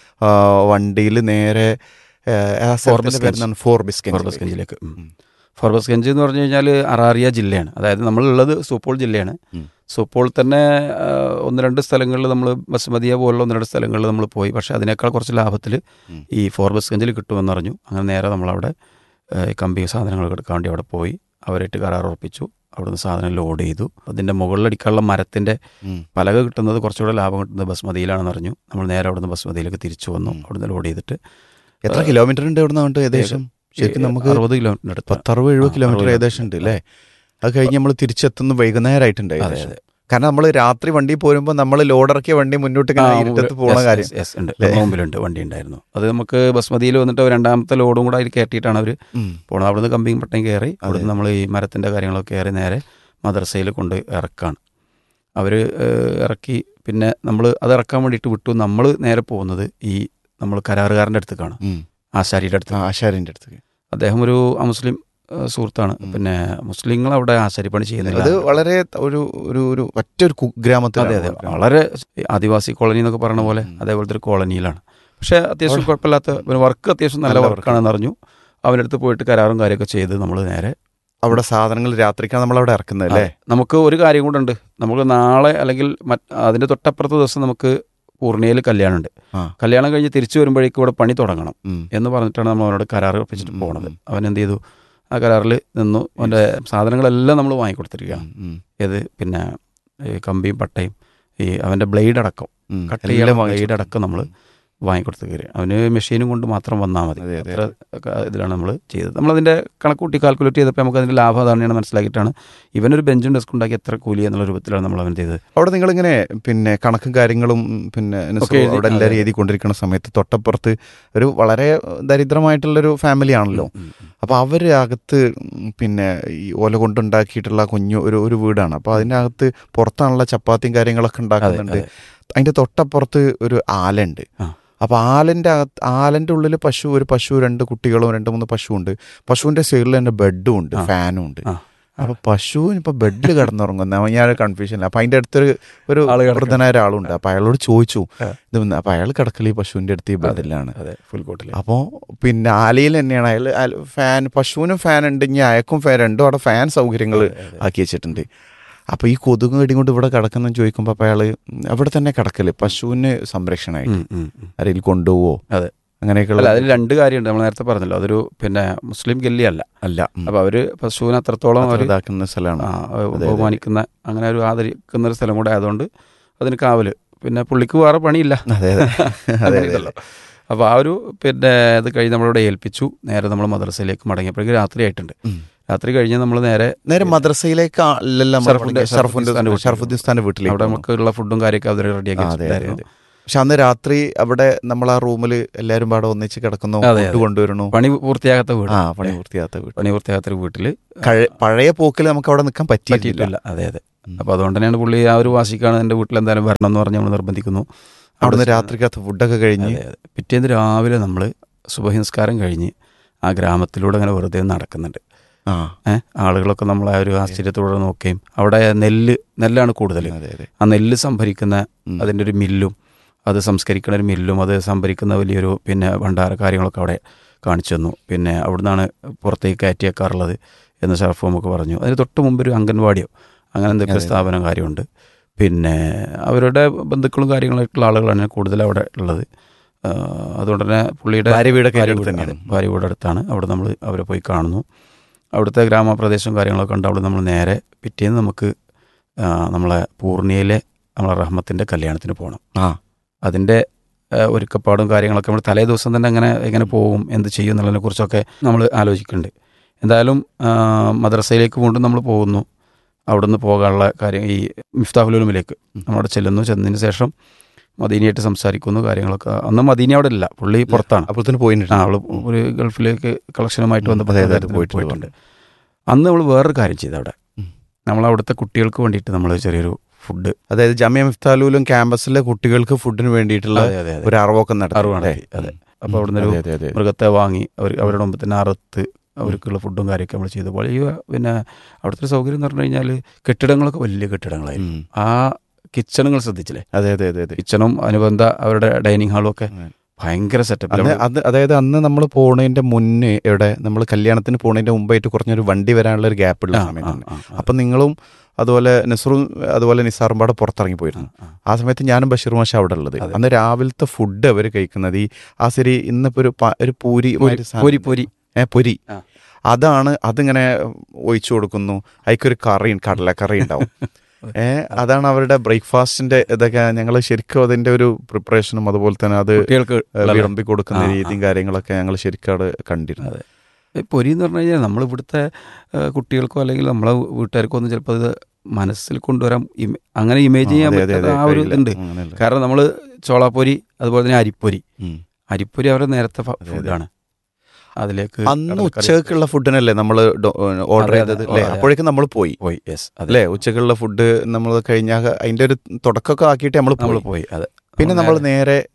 വണ്ടിയിൽ നേരെ ഫോർബസ് ഗഞ്ച്. ഫോർബിസ് ഫോർബസ് ഗഞ്ചിലേക്ക് ഫോർബസ് ഗഞ്ച് എന്ന് പറഞ്ഞു കഴിഞ്ഞാൽ അറാറിയ ജില്ലയാണ് അതായത് നമ്മളുള്ളത് സൂപ്പോൾ ജില്ലയാണ് ഉം. സൂപ്പോൾ തന്നെ ആ, ഒന്ന് രണ്ട് സ്ഥലങ്ങളിൽ നമ്മൾ ബസ്മതിയ പോലുള്ള ഒന്ന് രണ്ട് സ്ഥലങ്ങളിൽ നമ്മൾ പോയി പക്ഷേ അതിനേക്കാൾ കുറച്ച് ലാഭത്തിൽ ഉം. ഈ ഫോർബസ് ഗഞ്ചിൽ കിട്ടുമെന്ന് അറിഞ്ഞു അങ്ങനെ നേരെ നമ്മളവിടെ ആ, ഈ കമ്പി സാധനങ്ങൾ എടുക്കാൻ വേണ്ടി അവിടെ പോയി അവരായിട്ട് കരാർ ഉറപ്പിച്ചു അവിടുന്ന് സാധനം ലോഡ് ചെയ്തു അതിൻ്റെ മുകളിലടിക്കാനുള്ള മരത്തിൻ്റെ ഉം. പലക കിട്ടുന്നത് കുറച്ചുകൂടെ ലാഭം കിട്ടുന്നത് ബസ്മതിയിലാണെന്ന് അറിഞ്ഞു നമ്മൾ നേരെ അവിടുന്ന് ബസ്മതിയിലേക്ക് തിരിച്ചു വന്നു ഉം. അവിടുന്ന് ലോഡ് ചെയ്തിട്ട് എത്ര കിലോമീറ്റർ ഉണ്ട് ഇവിടെ നിന്ന് ഏകദേശം ശരിക്കും നമുക്ക് അറുപത് കിലോമീറ്റർ അടുത്ത് പത്തറുപത് എഴുപത് ആ, കിലോമീറ്റർ അറുപത് ഏകദേശം ഉണ്ട് അല്ലേ അത് കഴിഞ്ഞ് നമ്മൾ തിരിച്ചെത്തുന്ന വൈകുന്നേരമായിട്ടുണ്ട് അതെ ഏകദേശം. അതെ കാരണം നമ്മൾ രാത്രി വണ്ടി പോരുമ്പോൾ നമ്മൾ ലോഡ് ഇറക്കിയ വണ്ടി മുന്നോട്ട് ഇങ്ങനെ ആ, ഇരുട്ടത്ത് മുമ്പിൽ- പോണ yes, കാര്യം yes, yes, ഉണ്ട് നമ്മുടെ മുമ്പിലുണ്ട് വണ്ടി ഉണ്ടായിരുന്നു അത് നമുക്ക് ബസ്മതിയിൽ വന്നിട്ട് രണ്ടാമത്തെ ലോഡും കൂടെ അതിൽ കയറ്റിയിട്ടാണ് അവർ ഉം. പോണത് അവിടുന്ന് കമ്പിയും പട്ടയും കയറി അവിടുന്ന് നമ്മൾ ഈ മരത്തിൻ്റെ കാര്യങ്ങളൊക്കെ കയറി നേരെ മദ്രസയിൽ കൊണ്ട് ഇറക്കാണ് അവർ ഇറക്കി പിന്നെ നമ്മൾ അത് ഇറക്കാൻ വേണ്ടിയിട്ട് വിട്ടു നമ്മൾ നേരെ പോകുന്നത് ഈ നമ്മൾ കരാറുകാരൻ്റെ അടുത്തേക്കാണ് ഉം. ആശാരിയുടെ അടുത്ത് ആ, ആശാരിന്റെ അടുത്ത് അദ്ദേഹം ഒരു അമുസ്ലിം ഏഹ്, സുഹൃത്താണ് പിന്നെ മുസ്ലിങ്ങൾ അവിടെ ആശാരിപ്പണി ചെയ്യുന്നില്ല അത് വളരെ ഒരു ഒരു ഒരു ഒറ്റൊരു കുഗ്രാമത്തിൽ അതെ അതെ വളരെ ആദിവാസി കോളനി എന്നൊക്കെ പറയുന്ന പോലെ അതേപോലത്തെ ഒരു കോളനിയിലാണ് പക്ഷേ അത്യാവശ്യം കുഴപ്പമില്ലാത്ത വർക്ക് അത്യാവശ്യം നല്ല നല്ല വർക്കാണെന്ന് അറിഞ്ഞു അവൻ്റെ അടുത്ത് പോയിട്ട് കരാറും കാര്യമൊക്കെ ചെയ്ത് നമ്മൾ നേരെ അവിടെ സാധനങ്ങൾ രാത്രിക്കാണ് നമ്മൾ അവിടെ ഇറക്കുന്നത് അല്ലേ ആ, നമുക്ക് ഒരു കാര്യം കൂടെ ഉണ്ട് നമുക്ക് നാളെ അല്ലെങ്കിൽ മറ്റ് അതിന്റെ തൊട്ടപ്പുറത്തെ ദിവസം നമുക്ക് പൂർണിയയിൽ കല്യാണമുണ്ട് ആ. കല്യാണം കഴിഞ്ഞ് തിരിച്ചു വരുമ്പോഴേക്കും ഇവിടെ പണി തുടങ്ങണം ഉം. എന്ന് പറഞ്ഞിട്ടാണ് നമ്മൾ അവനോട് കരാർ ഒപ്പിച്ചിട്ട് ഉം, പോണത് ഉം. അവൻ എന്ത് ചെയ്തു ആ കരാറിൽ നിന്നു അവൻ്റെ സാധനങ്ങളെല്ലാം നമ്മൾ വാങ്ങിക്കൊടുത്തിരിക്കുകയാണ് ഉം. ഏത് പിന്നെ ഈ കമ്പിയും പട്ടയും ഈ അവൻ്റെ ബ്ലേഡ് അടക്കം ഉം. കട്ട് എല്ലാം ചെയ്യാൻ വാങ്ങിച്ചു. ബ്ലേഡ് അടക്കം നമ്മൾ വാങ്ങിക്കൊടുത്ത് കയറി അവന് മെഷീനും കൊണ്ട് മാത്രം വന്നാൽ മതി അതെ, അതെ. അത്ര ഒക്കെ ഇതിലാണ് നമ്മൾ ചെയ്തത് നമ്മളതിൻ്റെ കണക്കൂട്ടി കാൽക്കുലേറ്റ് ചെയ്തപ്പോൾ നമുക്ക് അതിൻ്റെ ലാഭം അതാണ് മനസ്സിലാക്കിയിട്ടാണ് ഇവനൊരു ബെഞ്ചും ഡെസ്ക് ഉണ്ടാക്കി എത്ര കൂലി എന്നുള്ള രൂപത്തിലാണ് നമ്മൾ അവൻ ചെയ്തത് അവിടെ നിങ്ങളിങ്ങനെ പിന്നെ കണക്കും കാര്യങ്ങളും പിന്നെ നസ്രു ഒക്കെ എഴുതി- അവിടെ എല്ലാവരും അതെ. എഴുതിക്കൊണ്ടിരിക്കുന്ന സമയത്ത് തൊട്ടപ്പുറത്ത് ഒരു വളരെ ദരിദ്രമായിട്ടുള്ളൊരു ഫാമിലി ആണല്ലോ ഉം, ഉം. അപ്പോൾ അവർ അകത്ത് ഉം, പിന്നെ ഈ ഓല കൊണ്ടുണ്ടാക്കിയിട്ടുള്ള കുഞ്ഞു ഒരു ഒരു വീടാണ് അപ്പോൾ അതിനകത്ത് പുറത്താണുള്ള ചപ്പാത്തിയും കാര്യങ്ങളൊക്കെ ഉണ്ടാക്കുന്നുണ്ട് അതെ. അതിൻ്റെ തൊട്ടപ്പുറത്ത് ഒരു ആലുണ്ട് ആ. അപ്പോൾ ആലിൻ്റെ അകത്ത് ആലിൻ്റെ ഉള്ളിൽ പശു ഒരു പശു രണ്ട് കുട്ടികളും രണ്ട് മൂന്ന് പശുവുണ്ട് പശുവിൻ്റെ സൈഡിൽ തന്നെ ബെഡും ഉണ്ട് ആ. ഫാനും ഉണ്ട് ആ. അപ്പൊ പശു ഇപ്പൊ ബെഡിൽ കിടന്നുറങ്ങുന്ന ഞാൻ കൺഫ്യൂഷൻ അപ്പൊ അതിന്റെ അടുത്തൊരു ഒരു ആള് കിടക്ക- വൃദ്ധനായ ഒരാളുണ്ട് അപ്പൊ അയാളോട് ചോദിച്ചു ആ. ഇത് വന്ന് അപ്പൊ അയാൾ കിടക്കൽ ഈ പശുവിന്റെ അടുത്ത് ഈ ബെഡിലാണ് അതെ ഫുൾ കോട്ടിൽ അപ്പോൾ പിന്നെ ആലയിൽ തന്നെയാണ് അയാൾ അയാൾ ഫാൻ പശുവിനും ഫാൻ ഉണ്ട് ഇനി അയക്കും ഫാൻ രണ്ടും അവിടെ ഫാൻ സൗകര്യങ്ങൾ ആക്കി വെച്ചിട്ടുണ്ട് അപ്പോൾ ഈ കൊതുക് കടി കൊണ്ട് ഇവിടെ കിടക്കുന്ന ചോദിക്കുമ്പോൾ അപ്പോൾ അയാൾ അവിടെ തന്നെ കിടക്കല് പശുവിന് സംരക്ഷണമായിട്ട് ആരെങ്കിലും കൊണ്ടുപോവോ അതെ. അങ്ങനെയൊക്കെയുള്ള അല്ല അതിൽ രണ്ട് കാര്യമുണ്ട് നമ്മൾ നേരത്തെ പറഞ്ഞല്ലോ അതൊരു പിന്നെ മുസ്ലിം ഗല്ലി അല്ല അല്ല ഉം. അപ്പൊ അവര് പശുവിനെ അത്രത്തോളം അത്ര അവർ ഇതാക്കുന്ന സ്ഥലമാണ് അതെ. ബഹുമാനിക്കുന്ന അങ്ങനെ ഒരു ആദരിക്കുന്ന ഒരു സ്ഥലം കൂടെ ആയതുകൊണ്ട് അതിന് കാവല് പിന്നെ പുള്ളിക്ക് വേറെ പണിയില്ല അതെ അതെ അതെ അതെ അങ്ങനെയുണ്ടല്ലോ. അപ്പോൾ ആ ഒരു പിന്നെ ഇത് കഴിഞ്ഞ് നമ്മളിവിടെ ഏൽപ്പിച്ചു നേരെ നമ്മൾ മദ്രസയിലേക്ക് മടങ്ങിയപ്പോഴേക്കും രാത്രി ആയിട്ടുണ്ട് ഉം. രാത്രി കഴിഞ്ഞ് നമ്മൾ നേരെ നേരെ മദ്രസയിലേക്ക് അല്ലല്ലോ നമ്മൾ ഷറഫുദ്ദീൻ- പഠിക്കുക. ഷറഫുദ്ദീൻ ഷറഫുദ്ദീൻ സ്ഥാൻ്റെ ഷറഫുദ്ദീൻ സ്ഥാന്റെ വീട്ടിലേക്ക് അവിടെ പോകണം. നമുക്കുള്ള ഫുഡും കാര്യമൊക്കെ അവർ റെഡിയാക്കി ആ, അതെ, അതെ, വെച്ചിട്ടുണ്ടായിരുന്നു പക്ഷെ അന്ന് രാത്രി അവിടെ നമ്മൾ ആ റൂമിൽ എല്ലാരും പാടെ ഒന്നിച്ച് കിടക്കുന്നു അതെ, ഫുഡ് അതെ. കൊണ്ടുവരണു പണി പൂർത്തിയാകാത്ത വീട് ആ പണി പൂർത്തിയാത്ത വീട് പണി പൂർത്തിയാകാത്ത ഒരു വീട്ടിൽ കഴ- പഴയ പോക്കിൽ നമുക്ക് അവിടെ നിൽക്കാൻ പറ്റിയിട്ടില്ല പറ്റിയിട്ടില്ല അതെ അതെ ഉം. അപ്പോൾ അതുകൊണ്ട് തന്നെയാണ് പുള്ളി ആ ഒരു വാശിക്കാണ് എൻ്റെ വീട്ടിൽ എന്തായാലും വരണം എന്ന് പറഞ്ഞ് നമ്മൾ നിർബന്ധിക്കുന്നു അവിടുന്ന് അവിടെ രാത്രിക്കകത്ത് ഫുഡൊക്കെ കഴിഞ്ഞ് അതെ അതെ പിറ്റേന്ന് രാവിലെ നമ്മൾ സുബഹിംസ്കാരം കഴിഞ്ഞ് ആ ഗ്രാമത്തിലൂടെ അങ്ങനെ വെറുതെ നടക്കുന്നുണ്ട് ആ ഏഹ് ആളുകളൊക്കെ നമ്മളെ ആ ഒരു ആശ്ചര്യത്തോടെ നോക്കുകയും അവിടെ നെല്ല് നെല്ലാണ് കൂടുതൽ അതെ അതെ ആ നെല്ല് സംഭരിക്കുന്ന ഉം. അതിൻ്റെ ഒരു മില്ലും അത് സംസ്കരിക്കുന്ന ഒരു മില്ലും അത് സംഭരിക്കുന്ന വലിയൊരു പിന്നെ ഭണ്ഡാര കാര്യങ്ങളൊക്കെ അവിടെ കാണിച്ചു തന്നു പിന്നെ അവിടുന്നാണ് പുറത്തേക്ക് കയറ്റിയേക്കാറുള്ളത് എന്ന് ഷറഫ് നമുക്ക് പറഞ്ഞു അതിന് തൊട്ട് മുമ്പ് ഒരു അംഗൻവാടിയോ അങ്ങനെ എന്തൊക്കെ അതെ. സ്ഥാപനം കാര്യമുണ്ട് പിന്നെ അവരുടെ ബന്ധുക്കളും കാര്യങ്ങളായിട്ടുള്ള ആളുകളാണ് കൂടുതൽ അവിടെ ഉള്ളത് ആ, അതുകൊണ്ട് തന്നെ പുള്ളിയുടെ ഭാര്യ വീടൊക്കെ ഭാര്യ അടുത്ത് വീട് തന്നെയാണ്. അതെ, ഭാര്യ വീട് അടുത്താണ് അവിടെ നമ്മൾ അവരെ പോയി കാണുന്നു അവിടുത്തെ ഗ്രാമപ്രദേശവും കാര്യങ്ങളൊക്കെ ഉണ്ട് അവിടെ നമ്മൾ നേരെ പിറ്റേന്ന് നമുക്ക് ആ, നമ്മളെ പൂർണിയയിലെ നമ്മളെ റഹ്മത്തിൻ്റെ കല്യാണത്തിന് പോകണം ആ അതിൻ്റെ ആ, ഒരുക്കപ്പാടും കാര്യങ്ങളൊക്കെ നമ്മൾ തലേ ദിവസം തന്നെ എങ്ങനെ എങ്ങനെ പോകും എന്ത് ചെയ്യും എന്നുള്ളതിനെ കുറിച്ചൊക്കെ നമ്മൾ ആലോചിക്കുന്നുണ്ട് എന്തായാലും ആ, മദ്രസയിലേക്ക് വീണ്ടും നമ്മൾ പോകുന്നു അവിടുന്ന് പോകാനുള്ള കാര്യം ഈ മിഫ്താഹുലുമിലേക്ക് നമ്മളവിടെ ചെല്ലുന്നു ചെന്നതിന് ശേഷം മദീനയായിട്ട് സംസാരിക്കുന്നു കാര്യങ്ങളൊക്കെ അന്ന് മദീന അവിടെ ഇല്ല പുള്ളി പുറത്താണ് അപ്പോഴത്തേന് പോയിട്ടുണ്ട് ആ അവള് ഒരു ഗൾഫിലേക്ക് കളക്ഷനുമായിട്ട് ഉം, ബന്ധപ്പെട്ട അതെ, അതെ, കാര്യത്തിന് പോയിട്ടുണ്ട്. പോയിട്ടുണ്ട് അന്ന് നമ്മൾ വേറൊരു കാര്യം ചെയ്തു അവിടെ ഉം. നമ്മൾ അവിടുത്തെ കുട്ടികൾക്ക് വേണ്ടിയിട്ട് നമ്മൾ ചെറിയൊരു ഫുഡ് അതായത് ജമിയ മിഫ്താലൂലും ക്യാമ്പസിലെ കുട്ടികൾക്ക് ഫുഡിന് വേണ്ടിയിട്ടുള്ള അതെ അതെ അതെ ഒരു അറിവൊക്കെ നടത്തി അറിവ് നടത്തി, അതെ. അപ്പോൾ അവിടുന്ന് ഒരു അതെ, അതെ, അതെ. മൃഗത്തെ വാങ്ങി അവർ അവരുടെ മുമ്പ് തന്നെ അറുത്ത് അവർക്കുള്ള ഫുഡും കാര്യമൊക്കെ നമ്മൾ ചെയ്തു പോലെ ഈ പിന്നെ അവിടുത്തെ ഒരു സൗകര്യം എന്ന് പറഞ്ഞു കഴിഞ്ഞാൽ കെട്ടിടങ്ങളൊക്കെ വലിയ കെട്ടിടങ്ങളായിരുന്നു ഉം. ആ കിച്ചണുകൾ ശ്രദ്ധിച്ചില്ലേ അതെ അതെ അതെ അതെ കിച്ചണും അനുബന്ധ അവരുടെ ഡൈനിങ് ഹാളും ഒക്കെ ഉം. ഭയങ്കര സെറ്റപ്പ് അന്ന് അത് അതായത് അന്ന് നമ്മൾ പോണതിന്റെ മുന്നേ എവിടെ നമ്മൾ കല്യാണത്തിന് പോണതിന്റെ മുമ്പായിട്ട് കുറഞ്ഞൊരു വണ്ടി വരാനുള്ള ഒരു ഗ്യാപ്പ് ഉള്ള സമയത്താണ് അപ്പൊ നിങ്ങളും അതുപോലെ നസറും അതുപോലെ നിസാറും പാടെ പുറത്തിറങ്ങി പോയിരുന്നു ആ സമയത്ത് ഞാനും ബഷീർ മാഷ അവിടെ ഉള്ളത് അതെ. അന്ന് രാവിലത്തെ ഫുഡ് അവർ കഴിക്കുന്നത് ഈ ആ ശരി ഇന്നിപ്പോ ഒരു പ- ഒരു പൂരി മാതിരി സാധനം പൊരി പൊരി ഏ പൊരി ആ. അതാണ് അതിങ്ങനെ ഒഴിച്ചു കൊടുക്കുന്നു അതിക്കൊരു കറി കടലക്കറി ഉണ്ടാവും ഏ അതാണ് അവരുടെ ബ്രേക്ക്ഫാസ്റ്റിന്റെ ഇതൊക്കെ ഞങ്ങൾ ശരിക്കും അതിന്റെ ഒരു പ്രിപ്പറേഷനും അതുപോലെ തന്നെ അത് കുട്ടികൾക്ക് ഏ, വിളമ്പി കൊടുക്കുന്ന ആ, ആ. രീതിയും കാര്യങ്ങളൊക്കെ ഞങ്ങൾ ശരിക്കും അവിടെ കണ്ടിരുന്നു അതെ. ഈ പൊരി എന്ന് പറഞ്ഞു കഴിഞ്ഞാൽ നമ്മൾ ഇവിടുത്തെ ഏഹ്, കുട്ടികൾക്കോ അല്ലെങ്കിൽ നമ്മളെ വീട്ടുകാർക്കോ ഒന്നും ചിലപ്പോൾ അത് മനസ്സിൽ കൊണ്ടുവരാൻ ഇമ- അങ്ങനെ ഇമേജ് ചെയ്യാൻ അതെ, അതെ, പറ്റാത്ത അതെ, ആ ഒരു കഴിയില്ല. ഇതുണ്ട് അങ്ങനെയല്ല. കാരണം നമ്മൾ ചോളാപ്പൊരി അതുപോലെ തന്നെ അരിപ്പൊരി ഉം. അരിപ്പൊരി അവരുടെ നേരത്തെ ഫ- അതെ. ഫുഡാണ് അതിലേക്ക് അന്ന് കടലക്കറി ഉച്ചക്കുള്ള ഫുഡിനല്ലേ നമ്മൾ ഓർഡർ അതെ, ചെയ്തത് അതെ, അല്ലേ അതെ. അപ്പോഴേക്കും നമ്മൾ പോയി പോയി യെസ് അതെ അല്ലേ ഉച്ചക്കുള്ള ഫുഡ് നമ്മൾ കഴിഞ്ഞാൽ അതിന്റെ ഒരു തുടക്കമൊക്കെ ആക്കിയിട്ട് നമ്മൾ നമ്മൾ പോയി പോയി അതെ പിന്നെ നമ്മൾ നേരെ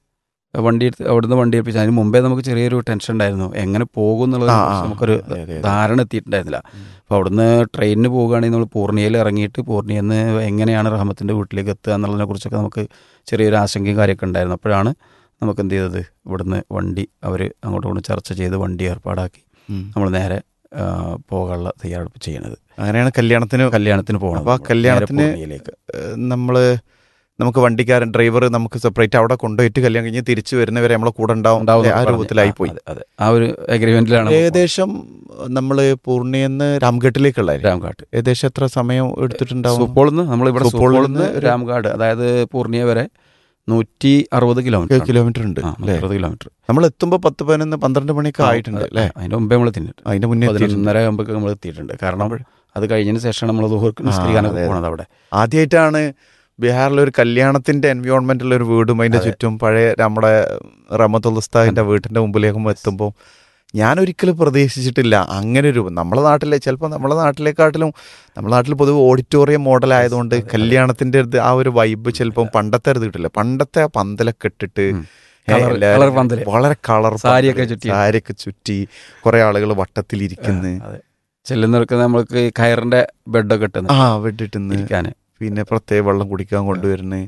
വണ്ടി എടുത്ത് അവിടുന്ന് വണ്ടി ഏൽപ്പിച്ചു അതിന് മുമ്പേ നമുക്ക് ചെറിയൊരു ടെൻഷൻ ഉണ്ടായിരുന്നു എങ്ങനെ പോകും എന്നുള്ളത് ആ, ആ, നമുക്കൊരു അതെ, അതെ, അതെ. ധാരണ എത്തിയിട്ടുണ്ടായിരുന്നില്ല അപ്പോൾ അവിടുന്ന് ട്രെയിനിന് പോവുകയാണെങ്കിൽ നമ്മൾ പൂർണിയയിൽ ഇറങ്ങിയിട്ട് പൂർണിയിൽ നിന്ന് എങ്ങനെയാണ് റഹമത്തിൻ്റെ വീട്ടിലേക്ക് എത്തുക എന്നുള്ളതിനെ കുറിച്ചൊക്കെ നമുക്ക് ചെറിയൊരു ആശങ്കയും കാര്യമൊക്കെ ഉണ്ടായിരുന്നു അപ്പോഴാണ് നമുക്ക് എന്ത് ചെയ്തത് ഇവിടുന്ന് വണ്ടി അവർ അങ്ങോട്ടും ഇങ്ങോട്ടും ചർച്ച ചെയ്ത് വണ്ടി ഏർപ്പാടാക്കി ഉം. നമ്മൾ നേരെ ആ, പോകാനുള്ള തയ്യാറെടുപ്പ് ചെയ്യണത് അങ്ങനെയാണ് കല്യാണത്തിന് കല്യാണത്തിന് പോകണം അപ്പൊ ആ കല്യാണത്തിന് പൂർണിയയിലേക്ക് ഏഹ്, നമ്മള് നമുക്ക് വണ്ടിക്കാരൻ ഡ്രൈവർ നമുക്ക് സെപ്പറേറ്റ് അവിടെ കൊണ്ടുപോയിട്ട് കല്യാണം കഴിഞ്ഞ് തിരിച്ചു വരുന്നവരെ നമ്മളെ കൂടെ ഉണ്ടാവും ഉണ്ടാവും അല്ലേ? ആ പറഞ്ഞ്. രൂപത്തിലായി പോയി അതെ, അതെ ആ ഒരു അഗ്രിമെന്റിലാണ് ഏകദേശം നമ്മള് പൂർണിയെന്ന് രാംഘട്ടിലേക്കുള്ള രാംഘാട്ട് ഏകദേശം എത്ര സമയം എടുത്തിട്ടുണ്ടാവും സുപ്പോളിൽ നിന്ന് നമ്മൾ ഇവിടെ സുപ്പോളിൽ സുപ്പോളിൽ നിന്ന് നിന്ന് ഒരു- രാംഘാട് അതായത് പൂർണിയ വരെ നൂറ്റി അറുപത് കിലോമീറ്റർ കിലോമീറ്റർ ഉണ്ട് അല്ലേ അറുപത് കിലോമീറ്റർ നമ്മൾ എത്തുമ്പോ പത്ത് പതിനൊന്ന് പന്ത്രണ്ട് മണിയൊക്കെ ആയിട്ടുണ്ട് അല്ലേ അതിന്റെ മുമ്പേ നമ്മൾ തിന്നിട്ട് അതിന്റെ മുന്നേ എത്തിയിട്ടുണ്ട്. പതിനൊന്നര ആകുമ്പോൾ നമ്മൾ എത്തിയിട്ടുണ്ട് കാരണം അത് കഴിഞ്ഞതിന് ശേഷം നമ്മൾ ദൂർക്ക് നിസ്കരിക്കാനൊക്കെ അതെ, അതെ. പോണത് അവിടെ ആദ്യമായിട്ടാണ് ബീഹാറിലെ ഒരു കല്യാണത്തിന്റെ എൻവയോൺമെന്റിൽ ഒരു വീടും അതിന്റെ അതെ. ചുറ്റും പഴയ നമ്മുടെ റഹമത്തുൽ ഉസ്താദിന്റെ വീട്ടിന്റെ മുമ്പിലേക്കും എത്തുമ്പോൾ ഞാൻ ഒരിക്കലും പ്രതീക്ഷിച്ചിട്ടില്ല അങ്ങനെ ഒരു നമ്മളെ നാട്ടിലെ ചിലപ്പോൾ നമ്മളെ നാട്ടിലേക്കാട്ടിലും നമ്മളെ നാട്ടിൽ പൊതുവെ ഓഡിറ്റോറിയം മോഡൽ ആയതുകൊണ്ട് അതെ, അതെ. കല്യാണത്തിന്റെ ഒരു ഇത് ആ ഒരു വൈബ് ചിലപ്പം പണ്ടത്തെ ഒരു ഇത് കിട്ടില്ല പണ്ടത്തെ ആ പന്തലൊക്കെ ഇട്ടിട്ട് ഉം. ഏ, Colour- എല്ലാവരും colour പന്തല്. വളരെ കളർ സാരിയൊക്കെ ചുറ്റി. സാരിയൊക്കെ ചുറ്റി കുറെ ആളുകൾ വട്ടത്തിലിരിക്കുന്നു അതെ ചെല്ലുന്നവർക്ക് നമ്മൾക്ക് കയറിന്റെ ബെഡൊക്കെ ഇട്ടുന്നു ആ വിട്ടിട്ടുന്ന് ഇരിക്കാന് പിന്നെ പ്രത്യേക വെള്ളം കുടിക്കാൻ കൊണ്ടുവരുന്നത്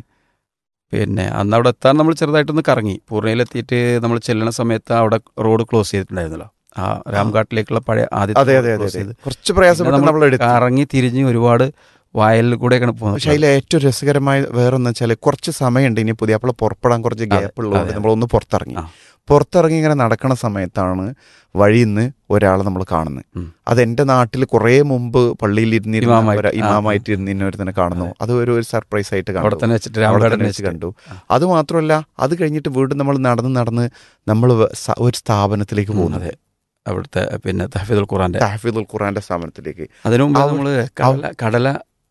പിന്നെ അന്ന് അവിടെ എത്താൻ നമ്മൾ ചെറുതായിട്ടൊന്ന് കറങ്ങി പൂർണ്ണയിലെത്തിയിട്ട് നമ്മൾ ചെല്ലണ സമയത്ത് അവിടെ റോഡ് ക്ലോസ് ചെയ്തിട്ടുണ്ടായിരുന്നല്ലോ ആ രാംഘാട്ടിലേക്കുള്ള പഴയ അതെ ആദ്യത്തെ അതെ അതെ ക്ലോസ് അതെ ചെയ്ത് കുറച്ച് പ്രയാസപ്പെട്ട് പിന്നെ നമ്മൾ എടുത്തു കറങ്ങി തിരിഞ്ഞ് ഒരുപാട് വയലിൽ കൂടെയൊക്കെയാണ് പക്ഷെ പോകുന്നത് അതിൽ ഏറ്റവും രസകരമായ വേറൊന്ന് വെച്ചാൽ കുറച്ച് സമയമുണ്ട് ഇനി പുതിയ അപ്പോൾ പുറപ്പെടാൻ കുറച്ച് അതെ, ഗ്യാപ്പ് ഉള്ളതുകൊണ്ട് അതെ. നമ്മളൊന്ന് പുറത്തിറങ്ങി ആ. പുറത്തിറങ്ങി ഇങ്ങനെ നടക്കണ സമയത്താണ് വഴിയിൽ നിന്ന് ഒരാളെ നമ്മൾ കാണുന്നത് ഉം. അത് എൻ്റെ നാട്ടിൽ കുറേ മുമ്പ് പള്ളിയിൽ ഇരുന്നിരുന്ന ഇമാമായിട്ട്. ഒരാ- ആ, ഇമാമായിട്ട് ഇരുന്നിരുന്നവരെ കാണുന്നു അത് ഒരു ഒരു സർപ്രൈസ് ആയിട്ട് അവിടെ കണ്ടു തന്നെ വെച്ചിട്ട് അവിടെ രാംഘാട്ടിൽ തന്നെ വെച്ച് കണ്ടു അത് മാത്രമല്ല അത് കഴിഞ്ഞിട്ട് വീണ്ടും നമ്മൾ നടന്ന് നടന്ന് നമ്മൾ ഒരു സ്ഥാപനത്തിലേക്ക് പോകുന്നു അതെ അവിടുത്തെ പിന്നെ തഹഫീദുൽ ഖുറാന്റെ താഹിദുൽ ഖുറാന്റെ സ്ഥാപനത്തിലേക്ക് അതിനു മുമ്പ് അവ- നമ്മള് കടല കടല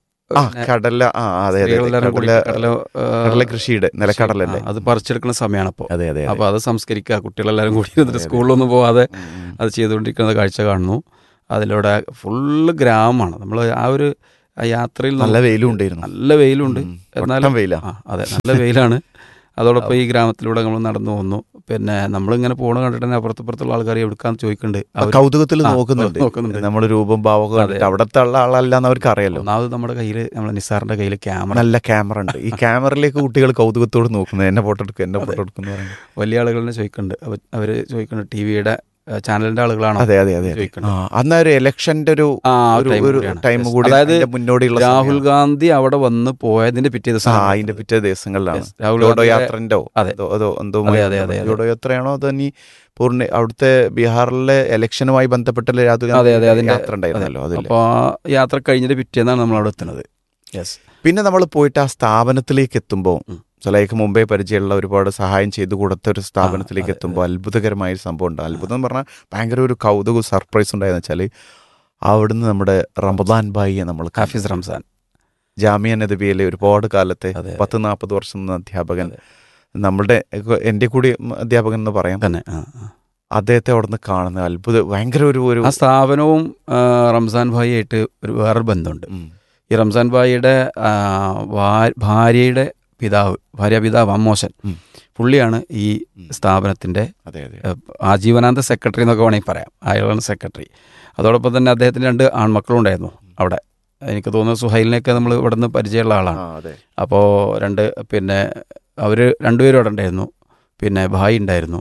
ആ പിന്നെ കടല ആ അതെ അതെ, അതെ സ്ത്രീകളെല്ലാവരും കൂടി കടല കടല ആ, കടല കൃഷിയുടെ നിലക്കടലല്ലേ ആ, അത് പറിച്ചെടുക്കുന്ന സമയമാണ് അപ്പോൾ അതെ അതെ അപ്പോൾ അത് സംസ്കരിക്കുക കുട്ടികളെല്ലാവരും കൂടി ഇരുന്നിട്ട് അതെ, അതെ. സ്കൂളിലൊന്നും പോവാതെ ഉം, ഉം. അത് ചെയ്തുകൊണ്ടിരിക്കുന്ന കാഴ്ച കാണുന്നു അതിലൂടെ ഫുള്ള് ഗ്രാമമാണ് നമ്മൾ ആ ഒരു ആ യാത്രയിൽ നല്ല നമുക്ക് വെയിലും ഉണ്ടായിരുന്നു നല്ല വെയിലുണ്ട് ഉം. എന്നാലും ഒട്ടം വെയിലാ ആ അതെ നല്ല വെയിലാണ് അതോടൊപ്പം ഈ ഗ്രാമത്തിലൂടെ നമ്മൾ നടന്നു പോകുന്നു പിന്നെ നമ്മളിങ്ങനെ പോണ കണ്ടിട്ട് തന്നെ അപ്പുറത്തപ്പുറത്തുള്ള ആൾക്കാർ എവിടുക്കാന്ന് ചോദിക്കുന്നുണ്ട് അവര് കൗതുകത്തിൽ ആ, നോക്കുന്നുണ്ട് നോക്കുന്നുണ്ട്. നമ്മുടെ രൂപം ഭാവമൊക്കെ അതെ. കണ്ടിട്ട് അവിടത്തെ ഉള്ള ആളല്ല എന്ന് അവർക്ക് അറിയാലോ ഒന്നാമത് നമ്മുടെ കയ്യിൽ നമ്മുടെ നിസാറിന്റെ കയ്യിൽ ക്യാമറ നല്ല ക്യാമറ ഉണ്ട് ഈ ക്യാമറയിലേക്ക് കുട്ടികൾ കൗതുകത്തോട് നോക്കുന്നത് എന്നെ ഫോട്ടോ എടുക്കും എന്നെ ഫോട്ടോ എടുക്കും എന്ന് പറയുന്നത് വലിയ ആളുകളെ ചോദിക്കുന്നുണ്ട് അവ- അവര് ചോദിക്കുന്നുണ്ട് ടി വിയുടെ ചാനലിന്റെ ആളുകളാണോ അതെ അതെ അതെ അതെ ചോദിക്കുന്നുണ്ട്. ആ, അന്ന് ഒരു ഇലക്ഷന്റെ ഒരു ആ ഒരു- time ഒരു കൂടിയാണ്. Time Yes. കൂടി അതായത് അതിന്റെ മുന്നോടിയുള്ള രാഹുൽ സമയമാണ്. ഗാന്ധി അവിടെ വന്ന് പോയതിന്റെ പിറ്റേ ദിവസം ആ അതിന്റെ പിറ്റേ ദിവസങ്ങളിലാണ് Yes. രാഹുൽ ജോഡോ ഗാന്ധിയുടെ- യാത്രന്റെ അതെ. അതോ അതോ എന്തോ അതെ, അതെ, അതെ, അതെ. ജോഡോ യാത്രയാണോ അതോ ഇനി പൂർണ്ണ അവിടുത്തെ ബീഹാറിലെ ഇലക്ഷനുമായി ബന്ധപ്പെട്ട രാഹുൽ അതെ അതെ അതിന്റെ യാത്ര ഉണ്ടായിരുന്നല്ലോ അതിൽ അപ്പോൾ ആ യാത്ര കഴിഞ്ഞിട്ട് പിറ്റേന്നാണ് നമ്മൾ അവിടെ എത്തുന്നത് യെസ് പിന്നെ നമ്മൾ പോയിട്ട് ആ സ്ഥാപനത്തിലേക്ക് എത്തുമ്പോൾ ഉം. ചിലയ്ക്ക് മുമ്പേ പരിചയമുള്ള ഒരുപാട് സഹായം ചെയ്തു കൊടുത്ത ഒരു സ്ഥാപനത്തിലേക്ക് അതെ, എത്തുമ്പോൾ അത്ഭുതകരമായ ഒരു സംഭവം ഉണ്ട് അത്ഭുതം എന്ന് പറഞ്ഞാൽ ഭയങ്കര ഒരു കൗതുക സർപ്രൈസ് ഉണ്ടായെന്ന് വെച്ചാൽ അവിടുന്ന് നമ്മുടെ റമദാൻ ബായിയെ നമ്മൾ കണ്ടു. ഹാഫിസ് റംസാൻ ജാമിയ നദബിയിലെ ഒരുപാട് കാലത്തെ അതെ, അതെ. പത്ത് നാൽപ്പത് വർഷം നിന്ന അധ്യാപകൻ അതെ. നമ്മുടെ എൻ്റെ കൂടി അധ്യാപകൻ എന്ന് പറയാം തന്നെ ആ, ആ. അദ്ദേഹത്തെ അവിടുന്ന് കാണുന്ന അത്ഭുത ഭയങ്കര ഒരു ഒരു ആ സ്ഥാപനവും ആ, റംസാൻ ഭായി ആയിട്ട് ഒരു വേറൊരു ബന്ധമുണ്ട് ഉം. ഈ റംസാൻ ഭായിയുടെ ആ, ഭാ- ഭാര്യയുടെ പിതാവ് ഭാര്യ പിതാവ് അമ്മോശൻ ഉം. പുള്ളിയാണ് ഈ ഉം. സ്ഥാപനത്തിന്റെ അതെ അതെ ഏഹ്, ആജീവനാന്ത സെക്രട്ടറി എന്നൊക്കെ വേണമെങ്കിൽ പറയാം അയാളാണ് സെക്രട്ടറി അതോടൊപ്പം തന്നെ അദ്ദേഹത്തിന് രണ്ട് ആൺമക്കളും ഉണ്ടായിരുന്നു അവിടെ എനിക്ക് തോന്നുന്നു സുഹൈലിനെയൊക്കെ നമ്മൾ ഇവിടെ നിന്ന് പരിചയമുള്ള ആളാണ് ആ, അതെ അപ്പോൾ രണ്ട് പിന്നെ അവർ രണ്ടുപേരും അവിടെ ഉണ്ടായിരുന്നു പിന്നെ ഭായി ഉണ്ടായിരുന്നു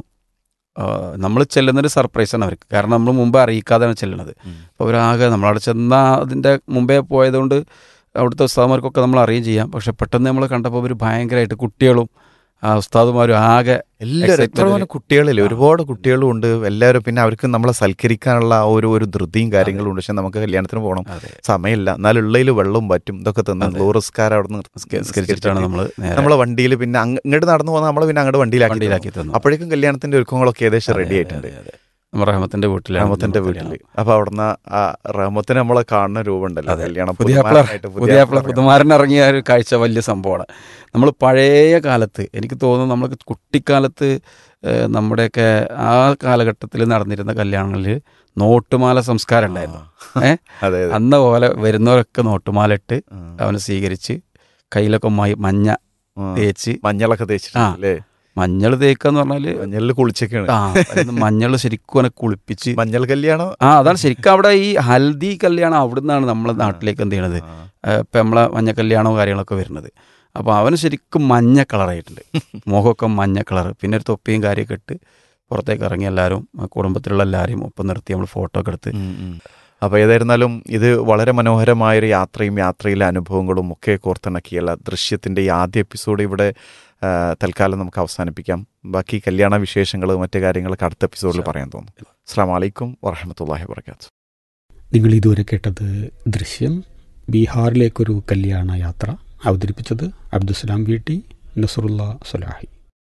നമ്മൾ ചെല്ലുന്നൊരു സർപ്രൈസാണ് അവർക്ക് കാരണം നമ്മൾ മുമ്പ് അറിയിക്കാതെയാണ് ചെല്ലുന്നത് ഉം. അപ്പോൾ അവരാകെ നമ്മളവിടെ ചെന്ന അതിൻ്റെ മുമ്പേ പോയതുകൊണ്ട് അവിടുത്തെ ഉസ്താദ്മാർക്കൊക്കെ നമ്മൾ അറിയുകയും ചെയ്യാം പക്ഷെ പെട്ടെന്ന് നമ്മൾ കണ്ടപ്പോൾ അവർ ഭയങ്കരമായിട്ട് കുട്ടികളും ആ ഉസ്താദുമാരും ആകെ എല്ലാവരും എത്ര Excitement പോലെ കുട്ടികളില്ലേ ആ. ഒരുപാട് കുട്ടികളും ഉണ്ട് എല്ലാവരും പിന്നെ അവർക്ക് നമ്മളെ സൽക്കരിക്കാനുള്ള ആ ഒരു ഒരു ധൃതിയും കാര്യങ്ങളും ഉണ്ട് പക്ഷെ നമുക്ക് കല്യാണത്തിന് പോകണം അതെ സമയമില്ല എന്നാലും ഉള്ളതിൽ വെള്ളവും പറ്റും ഇതൊക്കെ തന്ന് അതെ. ഗ്ലോറിസ്കാർ അവിടെ നിസ്കരിച്ചിട്ടാണ് നമ്മൾ നേരെ നമ്മളെ വണ്ടിയിൽ പിന്നെ അങ്ങ് ഇങ്ങോട്ട് നടന്നു പോകുന്ന നമ്മളെ പിന്നെ അങ്ങോട്ട് വണ്ടിയിലാക്കി തന്നു. വണ്ടിയിലാക്കി തന്നു അപ്പോഴേക്കും കല്യാണത്തിന്റെ ഒരുക്കങ്ങളൊക്കെ ഏകദേശം റെഡി ആയിട്ടുണ്ട് നമ്മൾ റഹ്മത്തിന്റെ വീട്ടിലാണ് റഹമത്തിന്റെ നമ്മൾ വീട്ടില് കല്യാണം. അപ്പൊ അവിടുന്ന് ആ റഹമത്തിന് നമ്മളെ കാണുന്ന രൂപം ഉണ്ടല്ലോ അതെ. കല്യാണം പുതിയ പുതുമാരനായിട്ട് പുതിയ പുതിയ പുതുമാരൻ ഇറങ്ങിയ ഒരു കാഴ്ച വലിയ സംഭവമാണ് നമ്മൾ പഴയ കാലത്ത് എനിക്ക് തോന്നുന്നു നമ്മൾ കുട്ടിക്കാലത്ത് ഏഹ്, നമ്മുടെയൊക്കെ ആ കാലഘട്ടത്തിൽ നടന്നിരുന്ന കല്യാണങ്ങളിൽ നോട്ടുമാല സംസ്കാരം ഉണ്ടായിരുന്നു ഏ? അതെ അതെ അന്ന പോലെ വരുന്നവരൊക്കെ നോട്ടുമാല ഇട്ട് ആ. അവനെ സ്വീകരിച്ച് കയ്യിലൊക്കെ മൈ- മഞ്ഞ ആ. തേച്ച് മഞ്ഞളൊക്കെ തേച്ചിട്ടുണ്ട് ആ. അല്ലേ മഞ്ഞൾ തേക്കുക എന്ന് പറഞ്ഞാൽ മഞ്ഞളിൽ കുളിച്ചൊക്കെയാണ് ആ മഞ്ഞൾ ശരിക്കും അവനെ കുളിപ്പിച്ച് മഞ്ഞൾ കല്യാണോ ആ അതാണ് ശരിക്കും അവിടെ ഈ ഹൽദി കല്യാണം അവിടുന്നാണ് നമ്മളെ നാട്ടിലേക്ക് എന്ത് ചെയ്യണത് ഇപ്പം നമ്മളെ മഞ്ഞ കല്യാണവും കാര്യങ്ങളൊക്കെ വരുന്നത് അപ്പോൾ അവന് ശരിക്കും മഞ്ഞ കളറായിട്ടുണ്ട് മുഖമൊക്കെ മഞ്ഞ കളർ പിന്നെ ഒരു തൊപ്പിയും കാര്യമൊക്കെ ഇട്ട് പുറത്തേക്ക് ഇറങ്ങി എല്ലാവരും ആ കുടുംബത്തിലുള്ള എല്ലാവരെയും ഒപ്പം നിർത്തി നമ്മൾ ഫോട്ടോ ഒക്കെ എടുത്ത് അപ്പോൾ ഏതായിരുന്നാലും ഇത് വളരെ മനോഹരമായൊരു യാത്രയും യാത്രയിലെ അനുഭവങ്ങളും ഒക്കെ കോർത്തിണക്കിയുള്ള ദൃശ്യത്തിൻ്റെ ഈ ആദ്യ എപ്പിസോഡ് ഇവിടെ ആ, തൽക്കാലം നമുക്ക് അവസാനിപ്പിക്കാം ബാക്കി കല്യാണ വിശേഷങ്ങൾ മറ്റു കാര്യങ്ങളൊക്കെ അടുത്ത എപ്പിസോഡിൽ പറയാൻ തോന്നുന്നു അസ്സാം വലൈക്കും വറഹമത്തല്ലാഹി വർക്കാത്തു നിങ്ങൾ ഇതുവരെ കേട്ടത് ദൃശ്യം ബീഹാറിലേക്കൊരു കല്യാണ യാത്ര അവതരിപ്പിച്ചത് അബ്ദുസലാം വീട്ടി നസറുല്ല സുലാഹി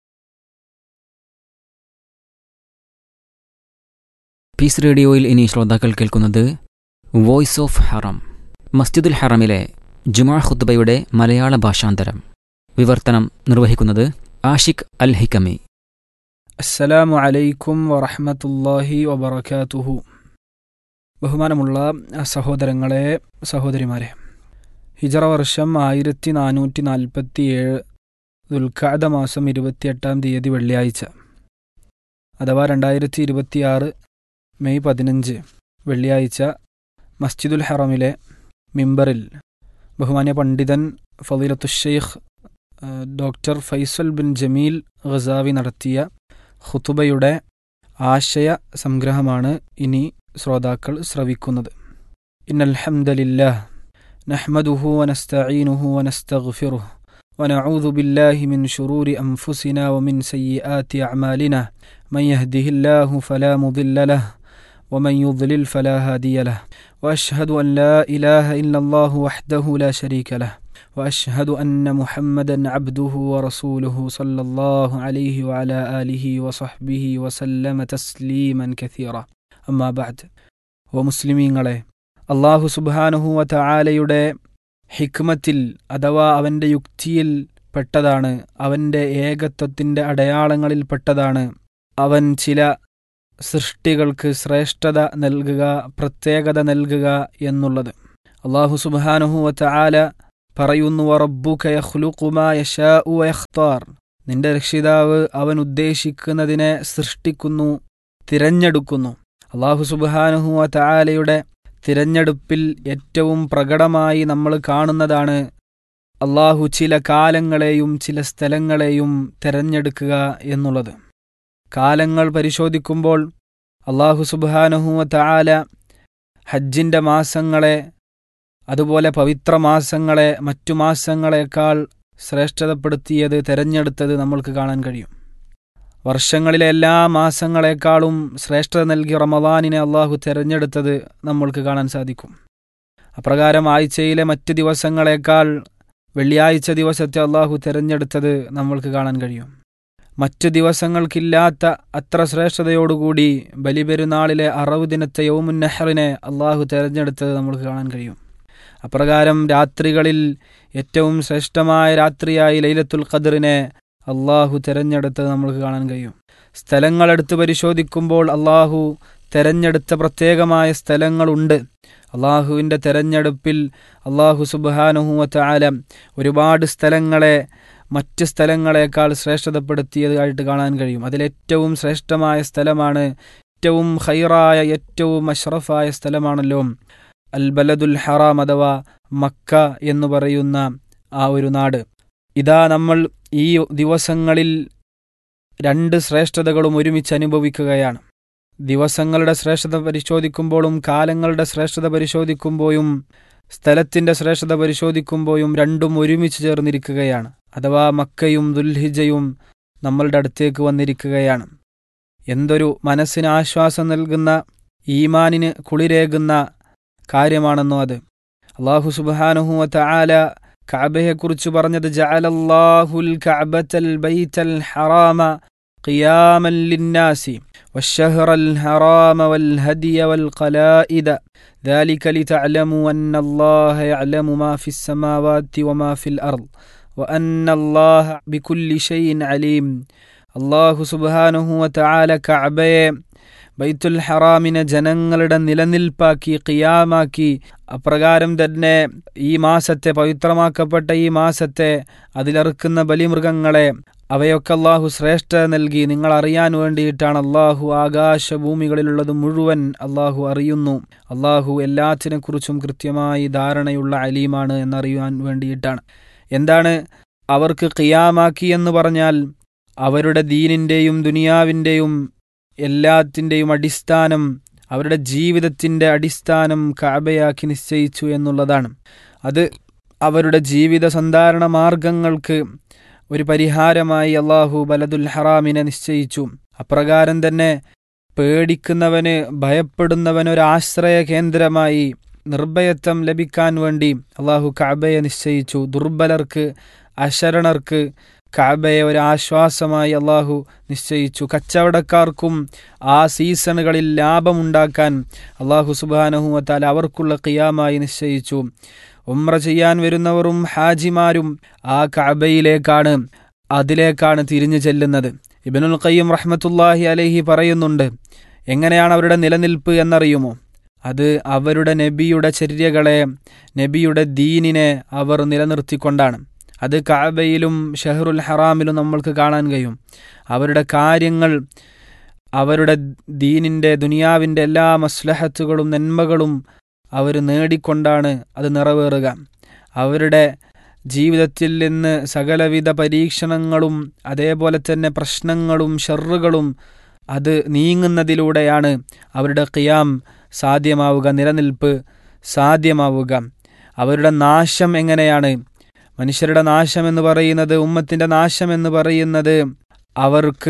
പീസ് റേഡിയോയിൽ ഇനി ശ്രോതാക്കൾ കേൾക്കുന്നത് വോയിസ് ഓഫ് ഹറം മസ്ജിദുൽ ഹറമിലെ ജുമാ ഖുദ്ബയുടെ മലയാള ഭാഷാന്തരം വിവർത്തനം നിർവഹിക്കുന്നത് ആഷിഖ് അൽ ഹിക്കമി അസ്സലാമു അലൈക്കും വറഹ്മത്തുള്ളാഹി വബറകാതുഹു ബഹുമാനമുള്ള സഹോദരങ്ങളെ സഹോദരിമാരെ ഹിജറ വർഷം ആയിരത്തി നാനൂറ്റി നാൽപ്പത്തി ഏഴ് ദുൽഖാദ മാസം ഇരുപത്തിയെട്ടാം തീയതി വെള്ളിയാഴ്ച അഥവാ രണ്ടായിരത്തി ഇരുപത്തിയാറ് മെയ് പതിനഞ്ച് വെള്ളിയാഴ്ച മസ്ജിദുൽ ഹറമിലെ മിമ്പറിൽ ബഹുമാന്യ പണ്ഡിതൻ ഫضീലത്തുഷെയ്ഖ് doctor Faisal bin Jameel Ghazzawi നടത്തിയ ഖുതുബയുടെ ആശയ സംഗ്രഹമാണ് ഇനി ശ്രോതാക്കൾ ശ്രവിക്കുന്നത് ഇന്നൽഹംദലില്ലാഹ് നഹ്മദുഹു വനസ്തഈനുഹു വനസ്തഗ്ഫിറുഹു ونعوذ بالله من شرور أنفسنا ومن سيئات أعمالنا من يهده الله فلا مضل له ومن يضلل فلا هادي له وأشهد أن لا إله إلا الله وحده لا شريك له واشهد ان محمدا عبده ورسوله صلى الله عليه وعلى اله وصحبه وسلم تسليما كثيرا اما بعد ومسلمീങ്ങളെ അള്ളാഹു സുബാനുഹു വതആലയുടെ ഹിക്മത്തിൽ അഥവാ അവൻ്റെ യുക്തിയിൽ പെട്ടതാണ് അവൻ്റെ ഏകത്വത്തിൻ്റെ അടയാളങ്ങളിൽ പെട്ടതാണ് അവൻ ചില സൃഷ്ടികൾക്ക് ശ്രേഷ്ഠത നൽകുക പ്രത്യേകത നൽകുക എന്നുള്ളത് അള്ളാഹു സുബാനുഹു വതആല പറയുന്നു "വറബ്ബുക യഖ്ലുഖു മാ യശാഉ വയഖ്താർ നിന്റെ രക്ഷിതാവ് അവൻ ഉദ്ദേശിക്കുന്നതിനെ സൃഷ്ടിക്കുന്നു തിരഞ്ഞെടുക്കുന്നു അള്ളാഹു സുബ്ഹാനഹു വ തആലയുടെ തിരഞ്ഞെടുപ്പിൽ ഏറ്റവും പ്രകടമായി നമ്മൾ കാണുന്നതാണ് അള്ളാഹു ചില കാലങ്ങളെയും ചില സ്ഥലങ്ങളെയും തിരഞ്ഞെടുക്കുക എന്നുള്ളത് കാലങ്ങൾ പരിശോധിക്കുമ്പോൾ അള്ളാഹു സുബ്ഹാനഹു വ തആല ഹജ്ജിൻ്റെ മാസങ്ങളെ അതുപോലെ പവിത്ര മാസങ്ങളെ മറ്റു മാസങ്ങളെക്കാൾ ശ്രേഷ്ഠതപ്പെടുത്തിയത് തെരഞ്ഞെടുത്തത് നമ്മൾക്ക് കാണാൻ കഴിയും വർഷങ്ങളിലെ എല്ലാ മാസങ്ങളെക്കാളും ശ്രേഷ്ഠത നൽകി റമദാനിനെ അള്ളാഹു തെരഞ്ഞെടുത്തത് നമ്മൾക്ക് കാണാൻ സാധിക്കും അപ്രകാരം ആഴ്ചയിലെ മറ്റ് ദിവസങ്ങളെക്കാൾ വെള്ളിയാഴ്ച ദിവസത്തെ അള്ളാഹു തെരഞ്ഞെടുത്തത് നമ്മൾക്ക് കാണാൻ കഴിയും മറ്റു ദിവസങ്ങൾക്കില്ലാത്ത അത്ര ശ്രേഷ്ഠതയോടുകൂടി ബലിപെരുന്നാളിലെ അറവ് ദിനത്തെ യൗമുൻ നെഹറിനെ അള്ളാഹു തെരഞ്ഞെടുത്തത് നമ്മൾക്ക് കാണാൻ കഴിയും അപ്രകാരം രാത്രികളിൽ ഏറ്റവും ശ്രേഷ്ഠമായ രാത്രിയായി ലൈലത്തുൽ ഖദറിനെ അള്ളാഹു തെരഞ്ഞെടുത്തത് നമ്മൾക്ക് കാണാൻ കഴിയും സ്ഥലങ്ങളെടുത്ത് പരിശോധിക്കുമ്പോൾ അള്ളാഹു തെരഞ്ഞെടുത്ത പ്രത്യേകമായ സ്ഥലങ്ങളുണ്ട് അള്ളാഹുവിൻ്റെ തെരഞ്ഞെടുപ്പിൽ അള്ളാഹു സുബാനുഹുവത്ത ആലം ഒരുപാട് സ്ഥലങ്ങളെ മറ്റ് സ്ഥലങ്ങളെക്കാൾ ശ്രേഷ്ഠതപ്പെടുത്തിയതായിട്ട് കാണാൻ കഴിയും അതിലേറ്റവും ശ്രേഷ്ഠമായ സ്ഥലമാണ് ഏറ്റവും ഹൈറായ ഏറ്റവും അഷ്റഫായ സ്ഥലമാണല്ലോ അൽ ബലദുൽ ഹറാം അഥവാ മക്ക എന്ന് പറയുന്ന ആ ഒരു നാട് ഇതാ നമ്മൾ ഈ ദിവസങ്ങളിൽ രണ്ട് ശ്രേഷ്ഠതകളും ഒരുമിച്ച് അനുഭവിക്കുകയാണ് ദിവസങ്ങളുടെ ശ്രേഷ്ഠത പരിശോധിക്കുമ്പോഴും കാലങ്ങളുടെ ശ്രേഷ്ഠത പരിശോധിക്കുമ്പോഴും സ്ഥലത്തിന്റെ ശ്രേഷ്ഠത പരിശോധിക്കുമ്പോഴും രണ്ടും ഒരുമിച്ച് ചേർന്നിരിക്കുകയാണ് അഥവാ മക്കയും ദുൽഹിജയും നമ്മളുടെ അടുത്തേക്ക് വന്നിരിക്കുകയാണ് എന്തൊരു മനസ്സിന് ആശ്വാസം നൽകുന്ന ഈമാനിന് കുളിരേകുന്ന കാര്യമാണെന്നോ അത് അള്ളാഹു സുബാനുഹുവത്ത ആല കഅബയെക്കുറിച്ച് പറഞ്ഞത് ജഅലല്ലാഹുൽ കഅബത്തൽ ബൈത്തൽ ഹറാമ قياما للناس والشهر الحرام والهدي والقلائد ذلك لتعلموا أن الله يعلم ما في السماوات وما في الأرض وأن الله بكل شيء عليم الله سبحانه وتعالى كعبയെ ബൈത്തുൽ ഹറാമിനെ ജനങ്ങളുടെ നിലനിൽപ്പാക്കി ഖിയാമാക്കി അപ്രകാരം തന്നെ ഈ മാസത്തെ പവിത്രമാക്കപ്പെട്ട ഈ മാസത്തെ അതിലിറക്കുന്ന ബലിമൃഗങ്ങളെ അവയൊക്കെ അള്ളാഹു ശ്രേഷ്ഠ നൽകി നിങ്ങൾ അറിയാൻ വേണ്ടിയിട്ടാണ് അള്ളാഹു ആകാശഭൂമികളിലുള്ളത് മുഴുവൻ അള്ളാഹു അറിയുന്നു അള്ളാഹു എല്ലാത്തിനെക്കുറിച്ചും കൃത്യമായി ധാരണയുള്ള അലീമാണ് എന്നറിയാൻ വേണ്ടിയിട്ടാണ് എന്താണ് അവർക്ക് ഖിയാമാക്കി എന്ന് പറഞ്ഞാൽ അവരുടെ ദീനിൻ്റെയും ദുനിയാവിൻ്റെയും എല്ലാത്തിൻ്റെയും അടിസ്ഥാനം അവരുടെ ജീവിതത്തിൻ്റെ അടിസ്ഥാനം കാബയാക്കി നിശ്ചയിച്ചു എന്നുള്ളതാണ് അത് അവരുടെ ജീവിത സന്ധാരണ മാർഗങ്ങൾക്ക് ഒരു പരിഹാരമായി അള്ളാഹു ബലദുൽ ഹറാമിനെ നിശ്ചയിച്ചു അപ്രകാരം തന്നെ പേടിക്കുന്നവന് ഭയപ്പെടുന്നവന് ഒരു ആശ്രയ കേന്ദ്രമായി നിർഭയത്വം ലഭിക്കാൻ വേണ്ടി അള്ളാഹു കാബയെ നിശ്ചയിച്ചു ദുർബലർക്ക് അശരണർക്ക് കാബയെ ഒരു ആശ്വാസമായി അള്ളാഹു നിശ്ചയിച്ചു കച്ചവടക്കാർക്കും ആ സീസണുകളിൽ ലാഭമുണ്ടാക്കാൻ അള്ളാഹു സുബാനഹുമത്താൽ അവർക്കുള്ള ഖിയാമായി നിശ്ചയിച്ചു ഉമ്ര ചെയ്യാൻ വരുന്നവരും ഹാജിമാരും ആ കഅബയിലേക്കാണ് അതിലേക്കാണ് തിരിഞ്ഞു ചെല്ലുന്നത് ഇബനുൽ ഖയ്യം റഹ്മത്തുല്ലാഹി അലഹി പറയുന്നുണ്ട് എങ്ങനെയാണ് അവരുടെ നിലനിൽപ്പ് എന്നറിയുമോ അത് അവരുടെ നബിയുടെ ചര്യകളെ നബിയുടെ ദീനിനെ അവർ നിലനിർത്തിക്കൊണ്ടാണ് അത് കാബയിലും ഷെഹറുൽ ഹറാമിലും നമ്മൾക്ക് കാണാൻ കഴിയും അവരുടെ കാര്യങ്ങൾ അവരുടെ ദീനിൻ്റെ ദുനിയാവിൻ്റെ എല്ലാ മസ്ലഹത്തുകളും നന്മകളും അവർ നേടിക്കൊണ്ടാണ് അത് നിറവേറുക അവരുടെ ജീവിതത്തിൽ നിന്ന് സകലവിധ പരീക്ഷണങ്ങളും അതേപോലെ തന്നെ പ്രശ്നങ്ങളും ഷെറുകളും അത് നീങ്ങുന്നതിലൂടെയാണ് അവരുടെ ഖിയാം സാധ്യമാവുക നിലനിൽപ്പ് സാധ്യമാവുക അവരുടെ നാശം എങ്ങനെയാണ് മനുഷ്യരുടെ നാശം എന്ന് പറയുന്നത് ഉമ്മത്തിൻ്റെ നാശം എന്ന് പറയുന്നത് അവർക്ക്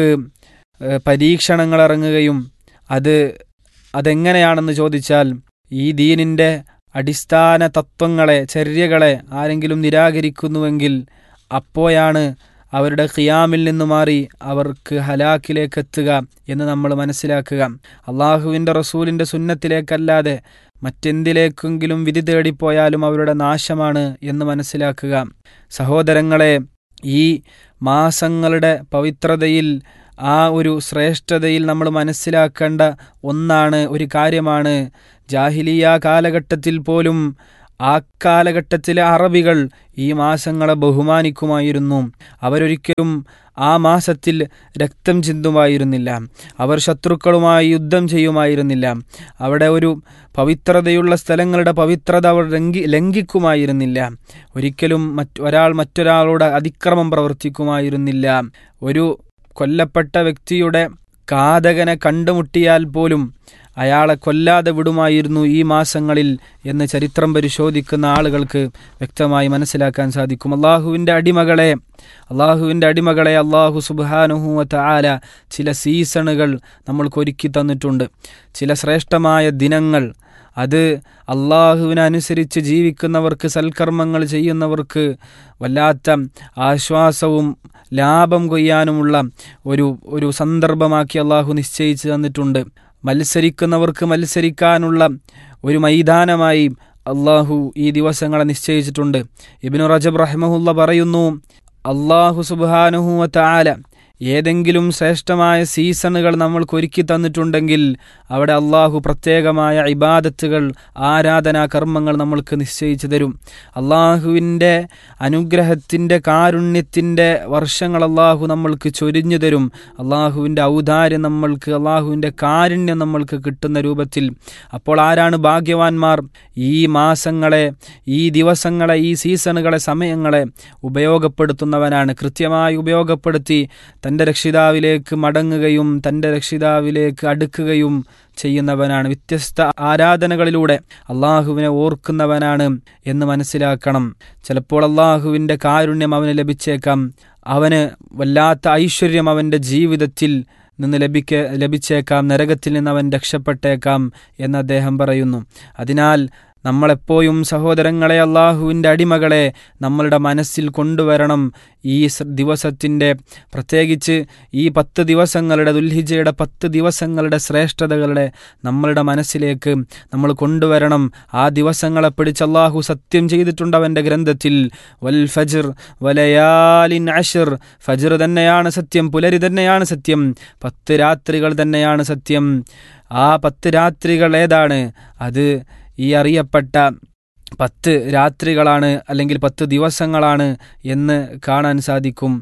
പരീക്ഷണങ്ങൾ ഇറങ്ങുകയും അത് അതെങ്ങനെയാണെന്ന് ചോദിച്ചാൽ ഈ ദീനിൻ്റെ അടിസ്ഥാന തത്വങ്ങളെ ചര്യകളെ ആരെങ്കിലും നിരാകരിക്കുന്നുവെങ്കിൽ അപ്പോഴാണ് അവരുടെ ഖിയാമിൽ നിന്ന് മാറി അവർക്ക് ഹലാക്കിലേക്ക് എത്തുക എന്ന് നമ്മൾ മനസ്സിലാക്കുക അള്ളാഹുവിൻ്റെ റസൂലിൻ്റെ സുന്നത്തിലേക്കല്ലാതെ മറ്റെന്തിലേക്കെങ്കിലും വിധി തേടിപ്പോയാലും അവരുടെ നാശമാണ് എന്ന് മനസ്സിലാക്കുക സഹോദരങ്ങളെ ഈ മാസങ്ങളുടെ പവിത്രതയിൽ ആ ഒരു ശ്രേഷ്ഠതയിൽ നമ്മൾ മനസ്സിലാക്കേണ്ട ഒന്നാണ് ഒരു കാര്യമാണ് ജാഹിലിയ കാലഘട്ടത്തിൽ പോലും ആ കാലഘട്ടത്തിലെ അറബികൾ ഈ മാസങ്ങളെ ബഹുമാനിക്കുമായിരുന്നു അവരൊരിക്കലും ആ മാസത്തിൽ രക്തം ചിന്തുമായിരുന്നില്ല അവർ ശത്രുക്കളുമായി യുദ്ധം ചെയ്യുമായിരുന്നില്ല അവിടെ ഒരു പവിത്രതയുള്ള സ്ഥലങ്ങളുടെ പവിത്രത അവർ ലംഘി ലംഘിക്കുമായിരുന്നില്ല ഒരിക്കലും മറ്റ് ഒരാൾ മറ്റൊരാളോട് അതിക്രമം പ്രവർത്തിക്കുമായിരുന്നില്ല ഒരു കൊല്ലപ്പെട്ട വ്യക്തിയുടെ കാതകനെ കണ്ടുമുട്ടിയാൽ പോലും അയാളെ കൊല്ലാതെ വിടുമായിരുന്നു ഈ മാസങ്ങളിൽ എന്ന് ചരിത്രം പരിശോധിക്കുന്ന ആളുകൾക്ക് വ്യക്തമായി മനസ്സിലാക്കാൻ സാധിക്കും അള്ളാഹുവിൻ്റെ അടിമകളെ അള്ളാഹുവിൻ്റെ അടിമകളെ അള്ളാഹു സുബാനുഹുവത്ത ആല ചില സീസണുകൾ നമ്മൾക്ക് ഒരുക്കി തന്നിട്ടുണ്ട് ചില ശ്രേഷ്ഠമായ ദിനങ്ങൾ അത് അള്ളാഹുവിനനുസരിച്ച് ജീവിക്കുന്നവർക്ക് സൽക്കർമ്മങ്ങൾ ചെയ്യുന്നവർക്ക് വല്ലാത്ത ആശ്വാസവും ലാഭം കൊയ്യാനുമുള്ള ഒരു ഒരു സന്ദർഭമാക്കി അള്ളാഹു നിശ്ചയിച്ചു തന്നിട്ടുണ്ട് മത്സരിക്കുന്നവർക്ക് മത്സരിക്കാനുള്ള ഒരു മൈതാനമായി അള്ളാഹു ഈ ദിവസങ്ങളെ നിശ്ചയിച്ചിട്ടുണ്ട് ഇബിനു റജബ് റഹ്മഹുല്ല പറയുന്നു അള്ളാഹു സുബാനുഹുവത്ത ആല ഏതെങ്കിലും ശ്രേഷ്ഠമായ സീസണുകൾ നമ്മൾക്ക് ഒരുക്കി തന്നിട്ടുണ്ടെങ്കിൽ അവിടെ അള്ളാഹു പ്രത്യേകമായ ഇബാദത്തുകൾ ആരാധനാ കർമ്മങ്ങൾ നമ്മൾക്ക് നിശ്ചയിച്ചു തരും അള്ളാഹുവിൻ്റെ അനുഗ്രഹത്തിൻ്റെ കാരുണ്യത്തിൻ്റെ വർഷങ്ങൾ അള്ളാഹു നമ്മൾക്ക് ചൊരിഞ്ഞു തരും അള്ളാഹുവിൻ്റെ ഔദാര്യം നമ്മൾക്ക് അള്ളാഹുവിൻ്റെ കാരുണ്യം നമ്മൾക്ക് കിട്ടുന്ന രൂപത്തിൽ അപ്പോൾ ആരാണ് ഭാഗ്യവാന്മാർ ഈ മാസങ്ങളെ ഈ ദിവസങ്ങളെ ഈ സീസണുകളെ സമയങ്ങളെ ഉപയോഗപ്പെടുത്തുന്നവനാണ് കൃത്യമായി ഉപയോഗപ്പെടുത്തി തൻ്റെ രക്ഷിതാവിലേക്ക് മടങ്ങുകയും തൻ്റെ രക്ഷിതാവിലേക്ക് അടുക്കുകയും ചെയ്യുന്നവനാണ് വ്യത്യസ്ത ആരാധനകളിലൂടെ അള്ളാഹുവിനെ ഓർക്കുന്നവനാണ് എന്ന് മനസ്സിലാക്കണം ചിലപ്പോൾ അള്ളാഹുവിൻ്റെ കാരുണ്യം അവന് ലഭിച്ചേക്കാം അവന് വല്ലാത്ത ഐശ്വര്യം അവൻ്റെ ജീവിതത്തിൽ നിന്ന് ലഭിക്ക ലഭിച്ചേക്കാം നരകത്തിൽ നിന്ന് അവൻ രക്ഷപ്പെട്ടേക്കാം എന്ന് അദ്ദേഹം പറയുന്നു അതിനാൽ നമ്മളെപ്പോഴും സഹോദരങ്ങളെ അള്ളാഹുവിൻ്റെ അടിമകളെ നമ്മളുടെ മനസ്സിൽ കൊണ്ടുവരണം ഈ ദിവസത്തിൻ്റെ പ്രത്യേകിച്ച് ഈ പത്ത് ദിവസങ്ങളുടെ ദുൽഹിജയുടെ പത്ത് ദിവസങ്ങളുടെ ശ്രേഷ്ഠതകളുടെ നമ്മളുടെ മനസ്സിലേക്ക് നമ്മൾ കൊണ്ടുവരണം ആ ദിവസങ്ങളെ പിടിച്ച് അള്ളാഹു സത്യം ചെയ്തിട്ടുണ്ട് അവൻ്റെ ഗ്രന്ഥത്തിൽ വൽ ഫജിർ വലയാലിൻ അഷിർ ഫജിർ തന്നെയാണ് സത്യം പുലരി തന്നെയാണ് സത്യം പത്ത് രാത്രികൾ തന്നെയാണ് സത്യം ആ പത്ത് രാത്രികൾ ഏതാണ് അത് ഈ അറിയപ്പെട്ട പത്ത് രാത്രികളാണ് അല്ലെങ്കിൽ പത്ത് ദിവസങ്ങളാണ് എന്ന് കാണാൻ സാധിക്കും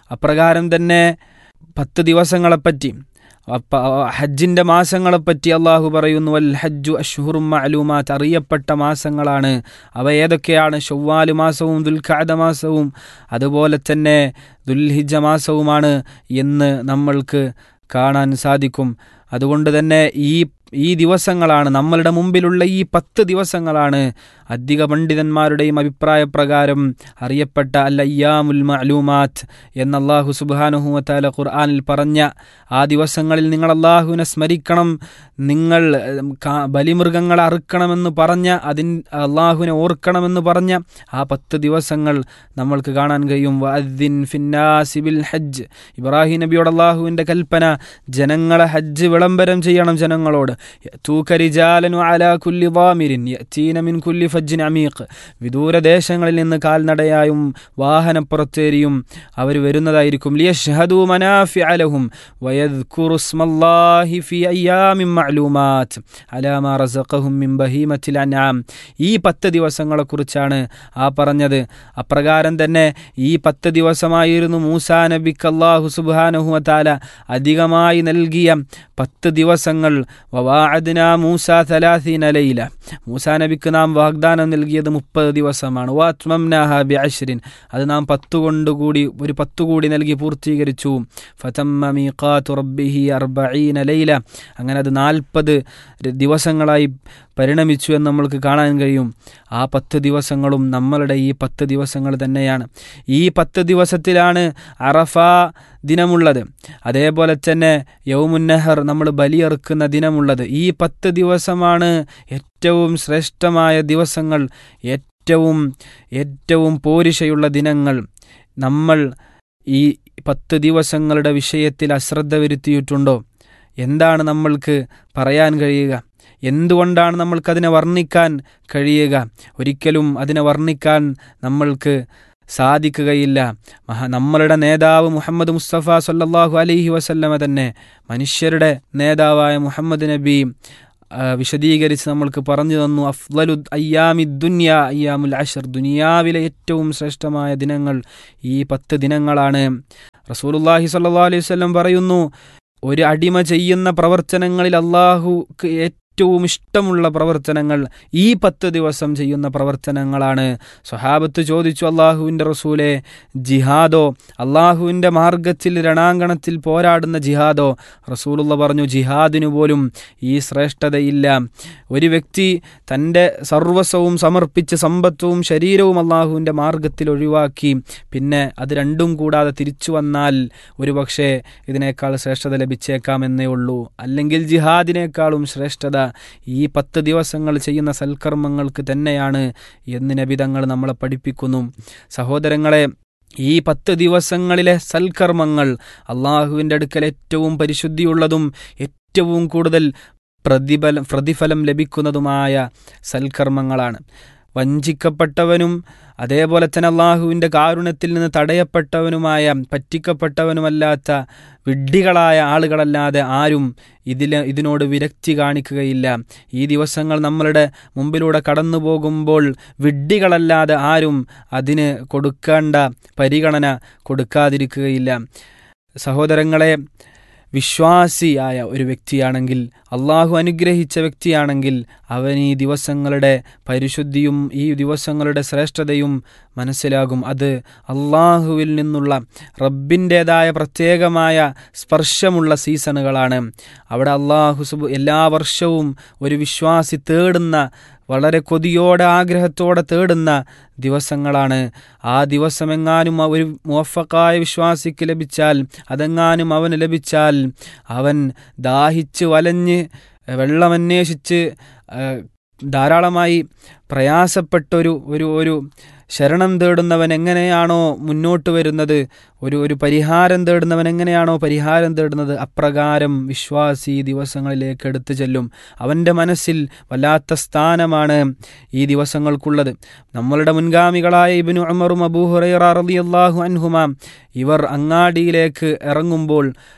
അപ്രകാരം തന്നെ പത്ത് ദിവസങ്ങളെപ്പറ്റി അപ്പ ഹജ്ജിൻ്റെ മാസങ്ങളെപ്പറ്റി അള്ളാഹു പറയുന്നു വൽ ഹജ്ജു അഷ്ഹുറും മഅലൂമാത്ത് അറിയപ്പെട്ട മാസങ്ങളാണ് അവ ഏതൊക്കെയാണ് ഷവ്വാല് മാസവും ദുൽഖാദ മാസവും അതുപോലെ തന്നെ ദുൽഹിജ മാസവുമാണ് എന്ന് നമ്മൾക്ക് കാണാൻ സാധിക്കും അതുകൊണ്ട് തന്നെ ഈ ഈ ദിവസങ്ങളാണ് നമ്മളുടെ മുമ്പിലുള്ള ഈ പത്ത് ദിവസങ്ങളാണ് അധിക പണ്ഡിതന്മാരുടെയും അഭിപ്രായ പ്രകാരം അറിയപ്പെട്ട അൽ അയ്യാമുൽ മഅലൂമാത്ത് എന്ന അള്ളാഹു സുബാനുഹുമത്താല ഖുർആാനിൽ പറഞ്ഞ ആ ദിവസങ്ങളിൽ നിങ്ങൾ അള്ളാഹുവിനെ സ്മരിക്കണം നിങ്ങൾ ഉം, കാ- ബലിമൃഗങ്ങളെ അറുക്കണമെന്ന് പറഞ്ഞ അതിൻ അള്ളാഹുവിനെ ഓർക്കണമെന്ന് പറഞ്ഞ ആ പത്ത് ദിവസങ്ങൾ നമ്മൾക്ക് കാണാൻ കഴിയും വഅദ്ദിൻ ഫിന്നാസി ബിൽ ഹജ്ജ് ഇബ്രാഹിം നബിയോട് അള്ളാഹുവിൻ്റെ കൽപ്പന ജനങ്ങളെ ഹജ്ജ് വിളംബരം ചെയ്യണം ജനങ്ങളോട് തൂക്കരിജാലനു അലാ കുല്ലി വാമിരിൻ യഅ്തീന മിൻ കുല്ലി ഫജ്ജിൻ അമീഖ് വിദൂര ദേശങ്ങളിൽ നിന്ന് കാൽനടയായും വാഹനപ്പുറത്തേരിയും അവർ വരുന്നതായിരിക്കും ലിയഷ്ഹദു മനാഫിഅ ലഹും വയദ്കുറു സ്മല്ലാഹി ഫി അയ്യാമിൻ മഅലൂമാത്ത് അലാ മാ റസഖഹും മിൻ ബഹീമത്തിൽ അൻആം ഈ പത്ത് ദിവസങ്ങളെക്കുറിച്ചാണ് ആ പറഞ്ഞത് അപ്രകാരം തന്നെ ഈ പത്ത് ദിവസമായിരുന്നു മൂസാ നബിക്ക് അല്ലാഹു സുബ്ഹാനഹു വതആല അധികമായി നൽകിയ പത്ത് ദിവസങ്ങൾ വവാഅദ്ന മൂസ തലാസീന ലൈല മൂസാ നബിക്ക് നാം വാഗ്ദാനം നൽകിയത് മുപ്പത് ദിവസമാണ് വാത്മംനാഹ ബിഅശ്രിൻ അത് നാം പത്ത് കൊണ്ടുകൂടി ഒരു പത്ത് കൂടി നൽകി പൂർത്തീകരിച്ചു ഫതമ്മ മീഖാത്തു റബ്ബിഹി അർബഈന ലൈല അങ്ങനെ അത് നാൽപ്പത് ദിവസങ്ങളായി പരിണമിച്ചു എന്ന് നമ്മൾക്ക് കാണാൻ കഴിയും ആ പത്ത് ദിവസങ്ങളും നമ്മളുടെ ഈ പത്ത് ദിവസങ്ങൾ തന്നെയാണ് ഈ പത്ത് ദിവസത്തിലാണ് അറഫ ദിനമുള്ളത് അതേപോലെ തന്നെ യൗമുന്നഹർ നമ്മൾ ബലിയെറുക്കുന്ന ദിനമുള്ളത് ഈ പത്ത് ദിവസമാണ് ഏറ്റവും ശ്രേഷ്ഠമായ ദിവസങ്ങൾ ഏറ്റവും ഏറ്റവും പോരിശയുള്ള ദിനങ്ങൾ നമ്മൾ ഈ പത്ത് ദിവസങ്ങളുടെ വിഷയത്തിൽ അശ്രദ്ധ വരുത്തിയിട്ടുണ്ടോ എന്താണ് നമ്മൾക്ക് പറയാൻ കഴിയുക എന്തുകൊണ്ടാണ് നമ്മൾക്കതിനെ വർണ്ണിക്കാൻ കഴിയുക ഒരിക്കലും അതിനെ വർണ്ണിക്കാൻ നമ്മൾക്ക് സാധിക്കുകയില്ല മഹ നമ്മളുടെ നേതാവ് മുഹമ്മദ് മുസ്തഫ സല്ലല്ലാഹു അലൈഹി വസല്ലമ തന്നെ മനുഷ്യരുടെ നേതാവായ മുഹമ്മദ് നബി ആ, വിശദീകരിച്ച് നമ്മൾക്ക് പറഞ്ഞു തന്നു അഫ്ലലു അയ്യാമി ദുന്യ അയ്യാമുൽ അഷർ ദുനിയാവിലെ ഏറ്റവും ശ്രേഷ്ഠമായ ദിനങ്ങൾ ഈ പത്ത് ദിനങ്ങളാണ് റസൂലുള്ളാഹി സ്വല്ലല്ലാഹു അലൈഹി വസല്ലം പറയുന്നു ഒരു അടിമ ചെയ്യുന്ന പ്രവർത്തനങ്ങളിൽ അള്ളാഹുക്ക് ഏറ്റവും ഇഷ്ടമുള്ള പ്രവർത്തനങ്ങൾ ഈ പത്ത് ദിവസം ചെയ്യുന്ന പ്രവർത്തനങ്ങളാണ് സ്വഹാബത്ത് ചോദിച്ചു അള്ളാഹുവിൻ്റെ റസൂലെ ജിഹാദോ അള്ളാഹുവിൻ്റെ മാർഗത്തിൽ രണാങ്കണത്തിൽ പോരാടുന്ന ജിഹാദോ റസൂലുള്ള പറഞ്ഞു ജിഹാദിനു പോലും ഈ ശ്രേഷ്ഠതയില്ല ഒരു വ്യക്തി തൻ്റെ സർവസ്വവും സമർപ്പിച്ച് സമ്പത്തും ശരീരവും അള്ളാഹുവിൻ്റെ മാർഗത്തിൽ ഒഴിവാക്കി പിന്നെ അത് രണ്ടും കൂടാതെ തിരിച്ചു വന്നാൽ ഒരുപക്ഷെ ഇതിനേക്കാൾ ശ്രേഷ്ഠത ലഭിച്ചേക്കാമെന്നേ ഉള്ളൂ അല്ലെങ്കിൽ ജിഹാദിനേക്കാളും ശ്രേഷ്ഠത ഈ പത്ത് ദിവസങ്ങൾ ചെയ്യുന്ന സൽക്കർമ്മങ്ങൾക്ക് തന്നെയാണ് എന്ന് നബിതങ്ങൾ നമ്മളെ പഠിപ്പിക്കുന്നു സഹോദരങ്ങളെ ഈ പത്ത് ദിവസങ്ങളിലെ സൽക്കർമ്മങ്ങൾ അള്ളാഹുവിൻ്റെ അടുക്കൽ ഏറ്റവും പരിശുദ്ധിയുള്ളതും ഏറ്റവും കൂടുതൽ പ്രതിഫലം പ്രതിഫലം ലഭിക്കുന്നതുമായ സൽക്കർമ്മങ്ങളാണ് വഞ്ചിക്കപ്പെട്ടവനും അതേപോലെ തന്നെ അള്ളാഹുവിൻ്റെ കാരുണ്യത്തിൽ നിന്ന് തടയപ്പെട്ടവനുമായ പറ്റിക്കപ്പെട്ടവനുമല്ലാത്ത വിഡ്ഢികളായ ആളുകളല്ലാതെ ആരും ഇതിൽ ഇതിനോട് വിരക്തി കാണിക്കുകയില്ല ഈ ദിവസങ്ങൾ നമ്മളുടെ മുമ്പിലൂടെ കടന്നു പോകുമ്പോൾ വിഡ്ഢികളല്ലാതെ ആരും അതിന് കൊടുക്കേണ്ട പരിഗണന കൊടുക്കാതിരിക്കുകയില്ല സഹോദരങ്ങളെ വിശ്വാസിയായ ഒരു വ്യക്തിയാണെങ്കിൽ അള്ളാഹു അനുഗ്രഹിച്ച വ്യക്തിയാണെങ്കിൽ അവൻ ഈ ദിവസങ്ങളുടെ പരിശുദ്ധിയും ഈ ദിവസങ്ങളുടെ ശ്രേഷ്ഠതയും മനസ്സിലാകും അത് അള്ളാഹുവിൽ നിന്നുള്ള റബ്ബിൻ്റേതായ പ്രത്യേകമായ സ്പർശമുള്ള സീസണുകളാണ് അവിടെ അള്ളാഹു സുബ് എല്ലാ വർഷവും ഒരു വിശ്വാസി തേടുന്ന വളരെ കൊതിയോടെ ആഗ്രഹത്തോടെ തേടുന്ന ദിവസങ്ങളാണ് ആ ദിവസമെങ്ങാനും ആ ഒരു മുവഫക്കായ വിശ്വാസിക്ക് ലഭിച്ചാൽ അതെങ്ങാനും അവന് ലഭിച്ചാൽ അവൻ ദാഹിച്ച് വലഞ്ഞ് വെള്ളമന്വേഷിച്ച് ആ, ധാരാളമായി പ്രയാസപ്പെട്ടൊരു ഒരു ഒരു ശരണം തേടുന്നവൻ എങ്ങനെയാണോ മുന്നോട്ട് വരുന്നത് ഒരു ഒരു പരിഹാരം തേടുന്നവൻ എങ്ങനെയാണോ പരിഹാരം തേടുന്നത് അപ്രകാരം വിശ്വാസി ഈ ദിവസങ്ങളിലേക്ക് എടുത്തു ചെല്ലും അവൻ്റെ മനസ്സിൽ വല്ലാത്ത സ്ഥാനമാണ് ഈ ദിവസങ്ങൾക്കുള്ളത് നമ്മളുടെ മുൻഗാമികളായ ഇബിനു അമറും അബൂഹുറൈറ റളിയല്ലാഹു അൻഹുമ ഇവർ അങ്ങാടിയിലേക്ക് ഇറങ്ങുമ്പോൾ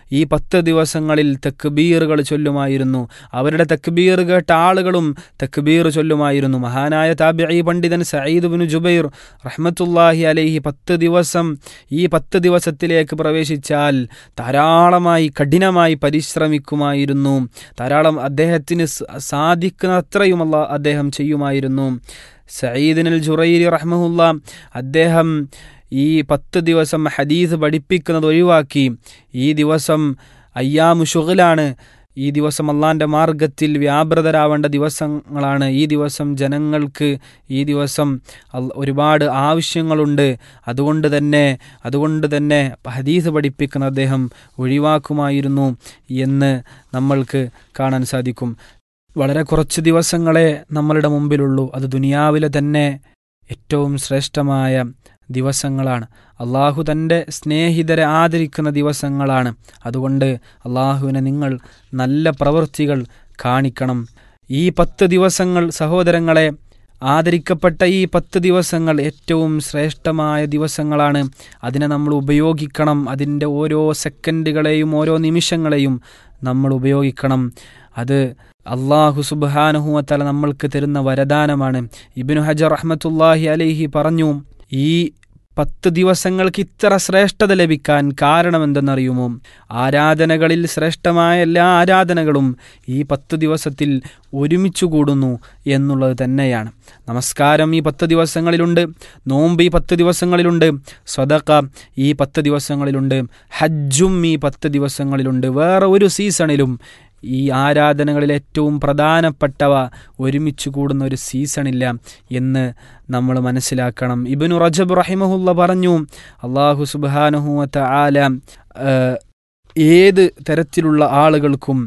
ഈ പത്ത് ദിവസങ്ങളിൽ തെക്കുബീറുകൾ ചൊല്ലുമായിരുന്നു അവരുടെ തെക്കുബീർ കേട്ട ആളുകളും തെക്കുബീർ ചൊല്ലുമായിരുന്നു മഹാനായ താബിഈ പണ്ഡിതൻ സയ്യിദ് ബിൻ ജുബൈർ റഹ്മത്തുല്ലാഹി അലൈഹി പത്ത് ദിവസം ഈ പത്ത് ദിവസത്തിലേക്ക് പ്രവേശിച്ചാൽ ധാരാളമായി കഠിനമായി പരിശ്രമിക്കുമായിരുന്നു ധാരാളം അദ്ദേഹത്തിന് സ- സാധിക്കുന്നത്രയുമല്ല അദ്ദേഹം ചെയ്യുമായിരുന്നു സയ്യിദിനൽ ജുറൈരി റഹ്മഹുല്ല അദ്ദേഹം ഈ പത്ത് ദിവസം ഹദീസ് പഠിപ്പിക്കുന്നത് ഒഴിവാക്കി ഈ ദിവസം അയ്യാമു ഷുഗലാണ് ഈ ദിവസം അള്ളാൻ്റെ മാർഗത്തിൽ വ്യാപൃതരാവേണ്ട ദിവസങ്ങളാണ് ഈ ദിവസം ജനങ്ങൾക്ക് ഈ ദിവസം അൽ- ഒരുപാട് ആവശ്യങ്ങളുണ്ട് അതുകൊണ്ട് തന്നെ അതുകൊണ്ട് തന്നെ ഹദീസ് പഠിപ്പിക്കുന്ന അദ്ദേഹം ഒഴിവാക്കുമായിരുന്നു എന്ന് നമ്മൾക്ക് കാണാൻ സാധിക്കും വളരെ കുറച്ച് ദിവസങ്ങളെ നമ്മളുടെ മുമ്പിലുള്ളൂ അത് ദുനിയാവിലെ തന്നെ ഏറ്റവും ശ്രേഷ്ഠമായ ദിവസങ്ങളാണ് അള്ളാഹു തൻ്റെ സ്നേഹിതരെ ആദരിക്കുന്ന ദിവസങ്ങളാണ് അതുകൊണ്ട് അള്ളാഹുവിനെ നിങ്ങൾ നല്ല പ്രവൃത്തികൾ കാണിക്കണം ഈ പത്ത് ദിവസങ്ങൾ സഹോദരങ്ങളെ ആദരിക്കപ്പെട്ട ഈ പത്ത് ദിവസങ്ങൾ ഏറ്റവും ശ്രേഷ്ഠമായ ദിവസങ്ങളാണ് അതിനെ നമ്മൾ ഉപയോഗിക്കണം അതിൻ്റെ ഓരോ സെക്കൻഡുകളെയും ഓരോ നിമിഷങ്ങളെയും നമ്മൾ ഉപയോഗിക്കണം അത് അള്ളാഹു സുബാനുഹുവത്തല നമ്മൾക്ക് തരുന്ന വരദാനമാണ് ഇബിനു ഹജർ റഹ്മത്തുല്ലാഹി അലൈഹി പറഞ്ഞു ഈ പത്ത് ദിവസങ്ങൾക്ക് ഇത്ര ശ്രേഷ്ഠത ലഭിക്കാൻ കാരണമെന്തെന്നറിയുമോ ആരാധനകളിൽ ശ്രേഷ്ഠമായ എല്ലാ ആരാധനകളും ഈ പത്ത് ദിവസത്തിൽ ഒരുമിച്ച് കൂടുന്നു എന്നുള്ളത് തന്നെയാണ് നമസ്കാരം ഈ പത്ത് ദിവസങ്ങളിലുണ്ട് നോമ്പ് ഈ പത്ത് ദിവസങ്ങളിലുണ്ട് സ്വതക്ക ഈ പത്ത് ദിവസങ്ങളിലുണ്ട് ഹജ്ജും ഈ പത്ത് ദിവസങ്ങളിലുണ്ട് വേറെ ഒരു സീസണിലും ഈ ആരാധനകളിൽ ഏറ്റവും പ്രധാനപ്പെട്ടവ ഒരുമിച്ച് കൂടുന്ന ഒരു സീസണില്ല എന്ന് നമ്മൾ മനസ്സിലാക്കണം ഇബനു റജബ് റഹിമഹുല്ല പറഞ്ഞു അള്ളാഹു സുബാനുഹുവത്ത ആല ഏഹ്, ഏത് തരത്തിലുള്ള ആളുകൾക്കും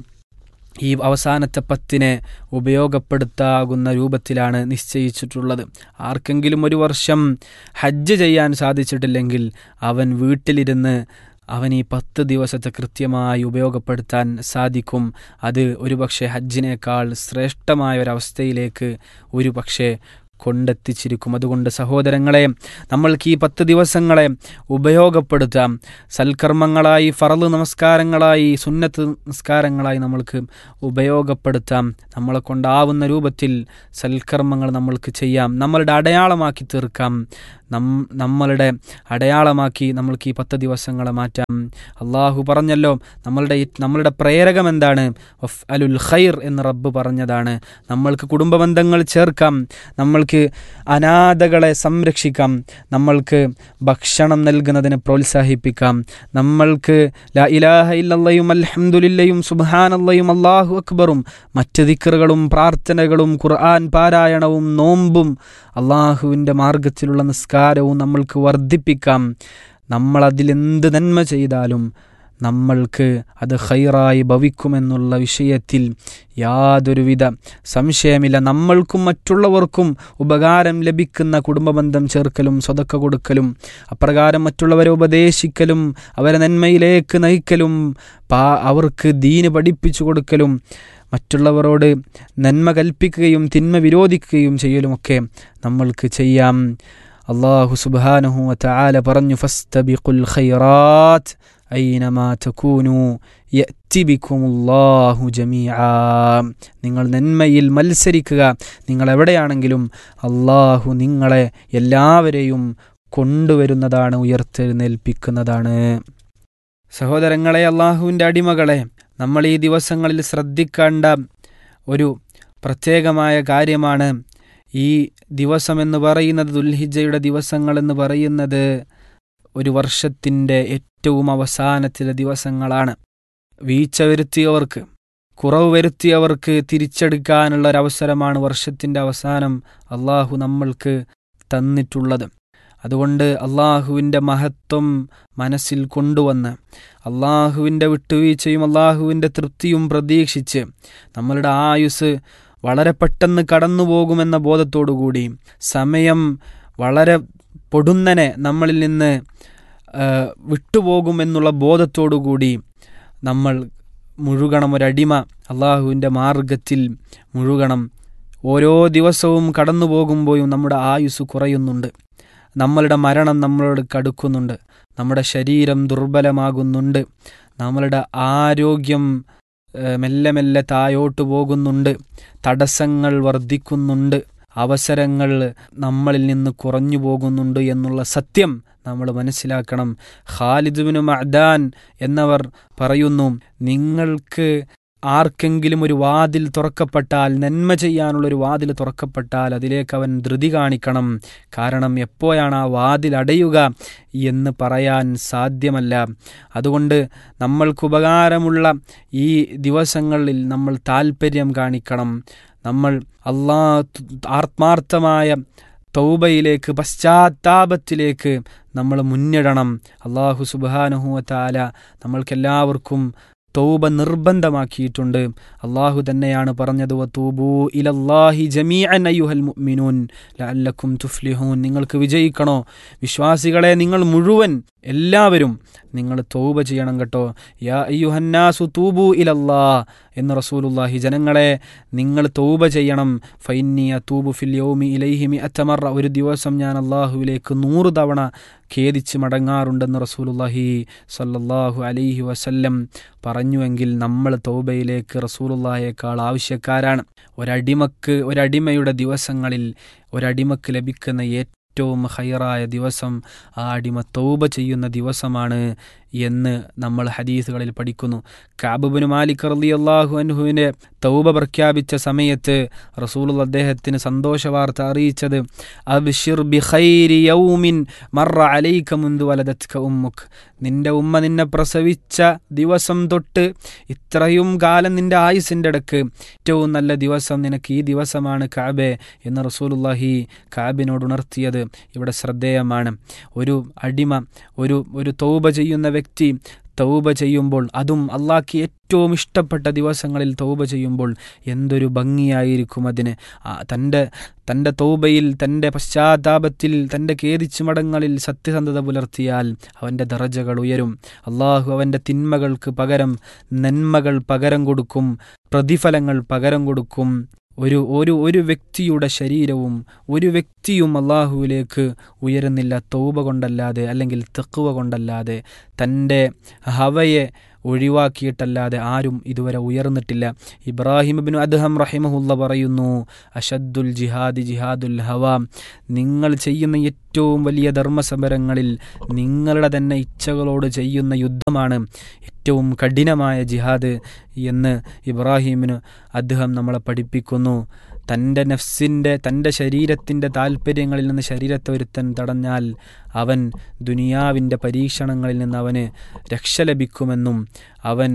ഈ അവസാനത്തെ പത്തിനെ ഉപയോഗപ്പെടുത്താകുന്ന രൂപത്തിലാണ് നിശ്ചയിച്ചിട്ടുള്ളത് ആർക്കെങ്കിലും ഒരു വർഷം ഹജ്ജ് ചെയ്യാൻ സാധിച്ചിട്ടില്ലെങ്കിൽ അവൻ വീട്ടിലിരുന്ന് അവൻ ഈ പത്ത് ദിവസത്തെ കൃത്യമായി ഉപയോഗപ്പെടുത്താൻ സാധിക്കും അത് ഒരുപക്ഷെ ഹജ്ജിനേക്കാൾ ശ്രേഷ്ഠമായ ഒരവസ്ഥയിലേക്ക് ഒരുപക്ഷെ കൊണ്ടെത്തിച്ചിരിക്കും അതുകൊണ്ട് സഹോദരങ്ങളെ നമ്മൾക്ക് ഈ പത്ത് ദിവസങ്ങളെ ഉപയോഗപ്പെടുത്താം സൽക്കർമ്മങ്ങളായി ഫറല് നമസ്കാരങ്ങളായി സുന്നത്ത് നമസ്കാരങ്ങളായി നമ്മൾക്ക് ഉപയോഗപ്പെടുത്താം നമ്മളെ കൊണ്ടാവുന്ന രൂപത്തിൽ സൽക്കർമ്മങ്ങൾ നമ്മൾക്ക് ചെയ്യാം നമ്മളുടെ അടയാളമാക്കി തീർക്കാം നം നമ്മളുടെ അടയാളമാക്കി നമ്മൾക്ക് ഈ പത്ത് ദിവസങ്ങളെ മാറ്റാം അള്ളാഹു പറഞ്ഞല്ലോ നമ്മളുടെ ഈ- നമ്മളുടെ പ്രേരകം എന്താണ് വഫ് അലുൽ ഖൈർ എന്ന് റബ്ബ് പറഞ്ഞതാണ് നമ്മൾക്ക് കുടുംബ ബന്ധങ്ങൾ ചേർക്കാം നമ്മൾക്ക് അനാഥകളെ സംരക്ഷിക്കാം നമ്മൾക്ക് ഭക്ഷണം നൽകുന്നതിന് പ്രോത്സാഹിപ്പിക്കാം നമ്മൾക്ക് ലാ ഇലാഹ ഇല്ലല്ലയും അൽഹംദുലില്ലയും സുബ്ഹാനല്ലയും അല്ലാഹു അക്ബറും മറ്റ് ദിക്റുകളും പ്രാർത്ഥനകളും ഖുർആൻ പാരായണവും നോമ്പും അള്ളാഹുവിൻ്റെ മാർഗത്തിലുള്ള നിസ്കാരവും നമ്മൾക്ക് വർദ്ധിപ്പിക്കാം നമ്മൾ അതിലെന്ത് നന്മ ചെയ്താലും നമ്മൾക്ക് അത് ഹൈറായി ഭവിക്കുമെന്നുള്ള വിഷയത്തിൽ യാതൊരുവിധ സംശയമില്ല നമ്മൾക്കും മറ്റുള്ളവർക്കും ഉപകാരം ലഭിക്കുന്ന കുടുംബബന്ധം ചേർക്കലും സ്വതക്ക കൊടുക്കലും അപ്രകാരം മറ്റുള്ളവരെ ഉപദേശിക്കലും അവരെ നന്മയിലേക്ക് നയിക്കലും പാ അവർക്ക് ദീന് പഠിപ്പിച്ചു കൊടുക്കലും മറ്റുള്ളവരോട് നന്മ കൽപ്പിക്കുകയും തിന്മ വിരോധിക്കുകയും ചെയ്യലുമൊക്കെ നമ്മൾക്ക് ചെയ്യാം അള്ളാഹു സുബാനഹു വതആല പറഞ്ഞു ഫസ്തബിഖുൽ ഖൈറാത്ത് ഐനമാ തകൂനു യഅതി ബിക്കുമുല്ലാഹു ജമീആ നിങ്ങൾ നന്മയിൽ മത്സരിക്കുക നിങ്ങൾ എവിടെയാണെങ്കിലും അള്ളാഹു നിങ്ങളെ എല്ലാവരെയും കൊണ്ടുവരുന്നതാണ് ഉയർത്തെഴുന്നേൽപ്പിക്കുന്നതാണ് സഹോദരങ്ങളെ അള്ളാഹുവിൻ്റെ അടിമകളെ നമ്മൾ ഈ ദിവസങ്ങളിൽ ശ്രദ്ധിക്കേണ്ട ഒരു പ്രത്യേകമായ കാര്യമാണ് ഈ ദിവസമെന്ന് പറയുന്നത് ദുൽഹിജയുടെ ദിവസങ്ങളെന്ന് പറയുന്നത് ഒരു വർഷത്തിൻ്റെ ഏറ്റവും അവസാനത്തിലെ ദിവസങ്ങളാണ് വീഴ്ച വരുത്തിയവർക്ക് കുറവ് വരുത്തിയവർക്ക് തിരിച്ചെടുക്കാനുള്ള ഒരവസരമാണ് വർഷത്തിൻ്റെ അവസാനം അള്ളാഹു നമ്മൾക്ക് തന്നിട്ടുള്ളത് അതുകൊണ്ട് അള്ളാഹുവിൻ്റെ മഹത്വം മനസ്സിൽ കൊണ്ടുവന്ന് അള്ളാഹുവിൻ്റെ വിട്ടുവീഴ്ചയും അള്ളാഹുവിൻ്റെ തൃപ്തിയും പ്രതീക്ഷിച്ച് നമ്മളുടെ ആയുസ് വളരെ പെട്ടെന്ന് കടന്നു പോകുമെന്ന ബോധത്തോടുകൂടി സമയം വളരെ പൊടുന്നനെ നമ്മളിൽ നിന്ന് ആ, വിട്ടുപോകുമെന്നുള്ള ബോധത്തോടുകൂടി നമ്മൾ മുഴുകണം ഒരടിമ അള്ളാഹുവിൻ്റെ മാർഗത്തിൽ മുഴുകണം ഓരോ ദിവസവും കടന്നു പോകുമ്പോഴും നമ്മുടെ ആയുസ് കുറയുന്നുണ്ട് നമ്മളുടെ മരണം നമ്മളോട് കടുക്കുന്നുണ്ട് നമ്മുടെ ശരീരം ദുർബലമാകുന്നുണ്ട് നമ്മളുടെ ആരോഗ്യം ഏഹ്, മെല്ലെ മെല്ലെ തായോട്ട് പോകുന്നുണ്ട് തടസ്സങ്ങൾ വർദ്ധിക്കുന്നുണ്ട് അവസരങ്ങൾ നമ്മളിൽ നിന്ന് കുറഞ്ഞു പോകുന്നുണ്ട് എന്നുള്ള സത്യം നമ്മൾ മനസ്സിലാക്കണം ഖാലിദുബിന് മഅദാൻ എന്നവർ പറയുന്നു നിങ്ങൾക്ക് ആർക്കെങ്കിലും ഒരു വാതിൽ തുറക്കപ്പെട്ടാൽ നന്മ ചെയ്യാനുള്ളൊരു വാതിൽ തുറക്കപ്പെട്ടാൽ അതിലേക്ക് അവൻ ധൃതി കാണിക്കണം കാരണം എപ്പോഴാണ് ആ വാതിൽ അടയുക എന്ന് പറയാൻ സാധ്യമല്ല അതുകൊണ്ട് നമ്മൾക്ക് ഉപകാരമുള്ള ഈ ദിവസങ്ങളിൽ നമ്മൾ താൽപ്പര്യം കാണിക്കണം നമ്മൾ അള്ളാ ആത്മാർത്ഥമായ തൗബയിലേക്ക് പശ്ചാത്താപത്തിലേക്ക് നമ്മൾ മുന്നിടണം അള്ളാഹു സുബാനുഹുവത്താല നമ്മൾക്കെല്ലാവർക്കും തൗബ നിർബന്ധമാക്കിയിട്ടുണ്ട് അള്ളാഹു തന്നെയാണ് പറഞ്ഞത് വതൂബൂ ഇലല്ലാഹി ജമീഅൻ അയ്യുഹൽ മുഅ്മിനൂൻ ലഅല്ലക്കും തുഫ്ലിഹൂൻ നിങ്ങൾക്ക് വിജയിക്കണോ വിശ്വാസികളെ നിങ്ങൾ മുഴുവൻ എല്ലാവരും നിങ്ങൾ തൗബ ചെയ്യണം കേട്ടോ യാ അയ്യുഹന്നാസു തൂബു ഇലല്ലാ എന്ന് റസൂലുള്ളാഹി ജനങ്ങളെ നിങ്ങൾ തൗബ ചെയ്യണം ഫൈന്നിയ തൂബു ഫിൽ യൗമി ഇലൈഹിമി അത്തമറ ഒരു ദിവസം ഞാൻ അള്ളാഹുവിലേക്ക് നൂറ് തവണ ഖേദിച്ച് മടങ്ങാറുണ്ടെന്ന് റസൂലുള്ളാഹി സല്ലല്ലാഹു അലൈഹി വസല്ലം പറഞ്ഞുവെങ്കിൽ നമ്മൾ തൗബയിലേക്ക് റസൂലുള്ളാഹിയേക്കാൾ ആവശ്യക്കാരാണ് ഒരടിമക്ക് ഒരടിമയുടെ ദിവസങ്ങളിൽ ഒരടിമക്ക് ലഭിക്കുന്ന ഏറ്റവും ഹൈറായ ദിവസം ആ അടിമ തൗബ ചെയ്യുന്ന ദിവസമാണ് എന്ന് നമ്മൾ ഹദീസുകളിൽ പഠിക്കുന്നു കാബുബിന് മാലിക് റളിയല്ലാഹു അൻഹുവിനെ തൗബ പ്രഖ്യാപിച്ച സമയത്ത് റസൂൽ അദ്ദേഹത്തിന് സന്തോഷ വാർത്ത അറിയിച്ചത് അബ്ഷിർ ബിഖൈരി യൗമിൻ മറ അലൈക മുന്തു വലദത്ക ഉമ്മുക്ക് നിന്റെ ഉമ്മ നിന്നെ പ്രസവിച്ച ദിവസം തൊട്ട് ഇത്രയും കാലം നിന്റെ ആയുസിൻ്റെ ഇടക്ക് ഏറ്റവും നല്ല ദിവസം നിനക്ക് ഈ ദിവസമാണ് കാബെ എന്ന് റസൂലുള്ളാഹി കാബിനോട് ഉണർത്തിയത് ഇവിടെ ശ്രദ്ധേയമാണ് ഒരു അടിമ ഒരു ഒരു തൗബ ചെയ്യുന്ന വ്യക്തി തൗബ ചെയ്യുമ്പോൾ അതും അള്ളാഹ്ക്ക് ഏറ്റവും ഇഷ്ടപ്പെട്ട ദിവസങ്ങളിൽ തൗബ ചെയ്യുമ്പോൾ എന്തൊരു ഭംഗിയായിരിക്കും അതിന് ആ, തൻ്റെ തൻ്റെ തൗബയിൽ തൻ്റെ പശ്ചാത്താപത്തിൽ തൻ്റെ കേതിച്ചു മടങ്ങളിൽ സത്യസന്ധത പുലർത്തിയാൽ അവൻ്റെ ദറജകൾ ഉയരും അള്ളാഹു അവൻ്റെ തിന്മകൾക്ക് പകരം നന്മകൾ പകരം കൊടുക്കും പ്രതിഫലങ്ങൾ പകരം കൊടുക്കും ഒരു ഒരു ഒരു വ്യക്തിയുടെ ശരീരവും ഒരു വ്യക്തിയും അള്ളാഹുവിലേക്ക് ഉയരുന്നില്ല തൗബ കൊണ്ടല്ലാതെ അല്ലെങ്കിൽ തെക്കുവ കൊണ്ടല്ലാതെ തൻ്റെ ഹവയെ ഒഴിവാക്കിയിട്ടല്ലാതെ ആരും ഇതുവരെ ഉയർന്നിട്ടില്ല ഇബ്രാഹിം ബിൻ അദ്ഹം റഹിമഹുല്ല പറയുന്നു അഷദ്ദുൽ ജിഹാദി ജിഹാദുൽ ഹവ നിങ്ങൾ ചെയ്യുന്ന ഏറ്റവും വലിയ ധർമ്മസമരങ്ങളിൽ നിങ്ങളുടെ തന്നെ ഇച്ഛകളോട് ചെയ്യുന്ന യുദ്ധമാണ് ഏറ്റവും കഠിനമായ ജിഹാദ് എന്ന് ഇബ്രാഹിമിന് അദ്ദേഹം നമ്മളെ പഠിപ്പിക്കുന്നു തൻ്റെ നഫ്സിൻ്റെ തൻ്റെ ശരീരത്തിൻ്റെ താല്പര്യങ്ങളിൽ നിന്ന് ശരീരത്തെ ഒരുത്തൻ തടഞ്ഞാൽ അവൻ ദുനിയാവിൻ്റെ പരീക്ഷണങ്ങളിൽ നിന്ന് അവന് രക്ഷ ലഭിക്കുമെന്നും അവൻ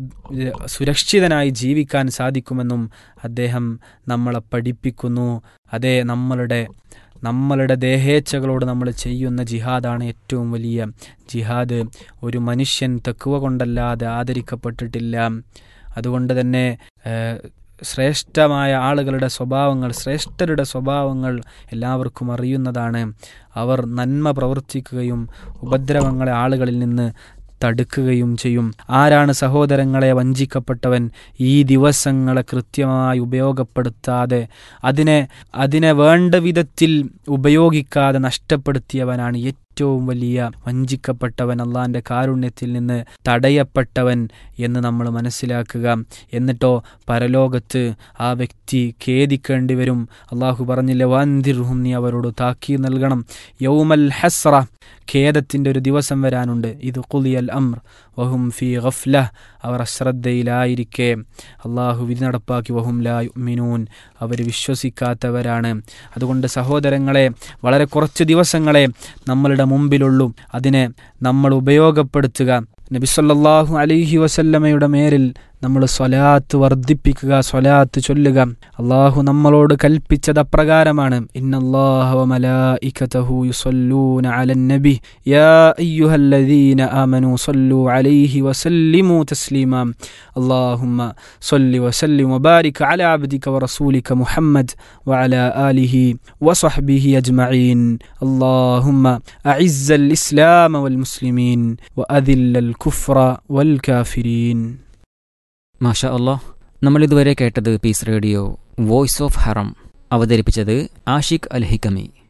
സുരക്ഷിതനായി ജീവിക്കാൻ സാധിക്കുമെന്നും അദ്ദേഹം നമ്മളെ പഠിപ്പിക്കുന്നു അതേ നമ്മളുടെ നമ്മളുടെ ദേഹേച്ഛകളോട് നമ്മൾ ചെയ്യുന്ന ജിഹാദാണ് ഏറ്റവും വലിയ ജിഹാദ് ഒരു മനുഷ്യൻ തെക്കുവ കൊണ്ടല്ലാതെ ആദരിക്കപ്പെട്ടിട്ടില്ല അതുകൊണ്ട് തന്നെ ഏഹ്, ശ്രേഷ്ഠമായ ആളുകളുടെ സ്വഭാവങ്ങൾ ശ്രേഷ്ഠരുടെ സ്വഭാവങ്ങൾ എല്ലാവർക്കും അറിയുന്നതാണ് അവർ നന്മ പ്രവർത്തിക്കുകയും ഉപദ്രവങ്ങളെ ആളുകളിൽ നിന്ന് തടുക്കുകയും ചെയ്യും ആരാണ് സഹോദരങ്ങളെ വഞ്ചിക്കപ്പെട്ടവൻ ഈ ദിവസങ്ങളെ കൃത്യമായി ഉപയോഗപ്പെടുത്താതെ അതിനെ അതിനെ വേണ്ട വിധത്തിൽ ഉപയോഗിക്കാതെ നഷ്ടപ്പെടുത്തിയവനാണ് ഏറ്റവും വലിയ വഞ്ചിക്കപ്പെട്ടവൻ അള്ളാന്റെ കാരുണ്യത്തിൽ നിന്ന് തടയപ്പെട്ടവൻ എന്ന് നമ്മൾ മനസ്സിലാക്കുക എന്നിട്ടോ പരലോകത്ത് ആ വ്യക്തി ഖേദിക്കേണ്ടി വരും അള്ളാഹു പറഞ്ഞില്ലേ വാന്തിർഹും നീ അവരോട് താക്കി നൽകണം യൗമൽ ഹസ്ര ഖേദത്തിൻ്റെ ഒരു ദിവസം വരാനുണ്ട് ഇത് കുലിയൽ അമ്ര വഹും ഫി ഗഫ്ല അവർ അശ്രദ്ധയിലായിരിക്കെ അള്ളാഹു വിധി നടപ്പാക്കി വഹും ലാ യുഅ്മിനൂൻ അവർ വിശ്വസിക്കാത്തവരാണ് അതുകൊണ്ട് സഹോദരങ്ങളെ വളരെ കുറച്ച് ദിവസങ്ങളെ നമ്മളുടെ മുമ്പിലുള്ളൂ അതിനെ നമ്മൾ ഉപയോഗപ്പെടുത്തുക നബിസല്ലാഹു അലൈഹി വസല്ലമയുടെ മേലിൽ നമ്മൾ സ്വലാത്ത് വർദ്ധിപ്പിക്കുക സ്വലാത്ത് ചൊല്ലുക അള്ളാഹു നമ്മളോട് കൽപ്പിച്ചത് അപ്രകാരമാണ് ഇന്നല്ലാഹു യുസല്ലൂന അലൻ നബി യാ അയ്യുഹല്ലദീന ആമനു സല്ലു അലൈഹി വസല്ലിമു തസ്ലീമ اللهم صل وسلم وبارك على عبدك ورسولك محمد وعلى آله وصحبه أجمعين اللهم أعز الإسلام والمسلمين وأذل الكفر والكافرين മാഷാ അള്ളാഹ് നമ്മളിതുവരെ കേട്ടത് peace radio voice of Haram അവതരിപ്പിച്ചത് ആഷിഖ് അൽ ഹിക്കമി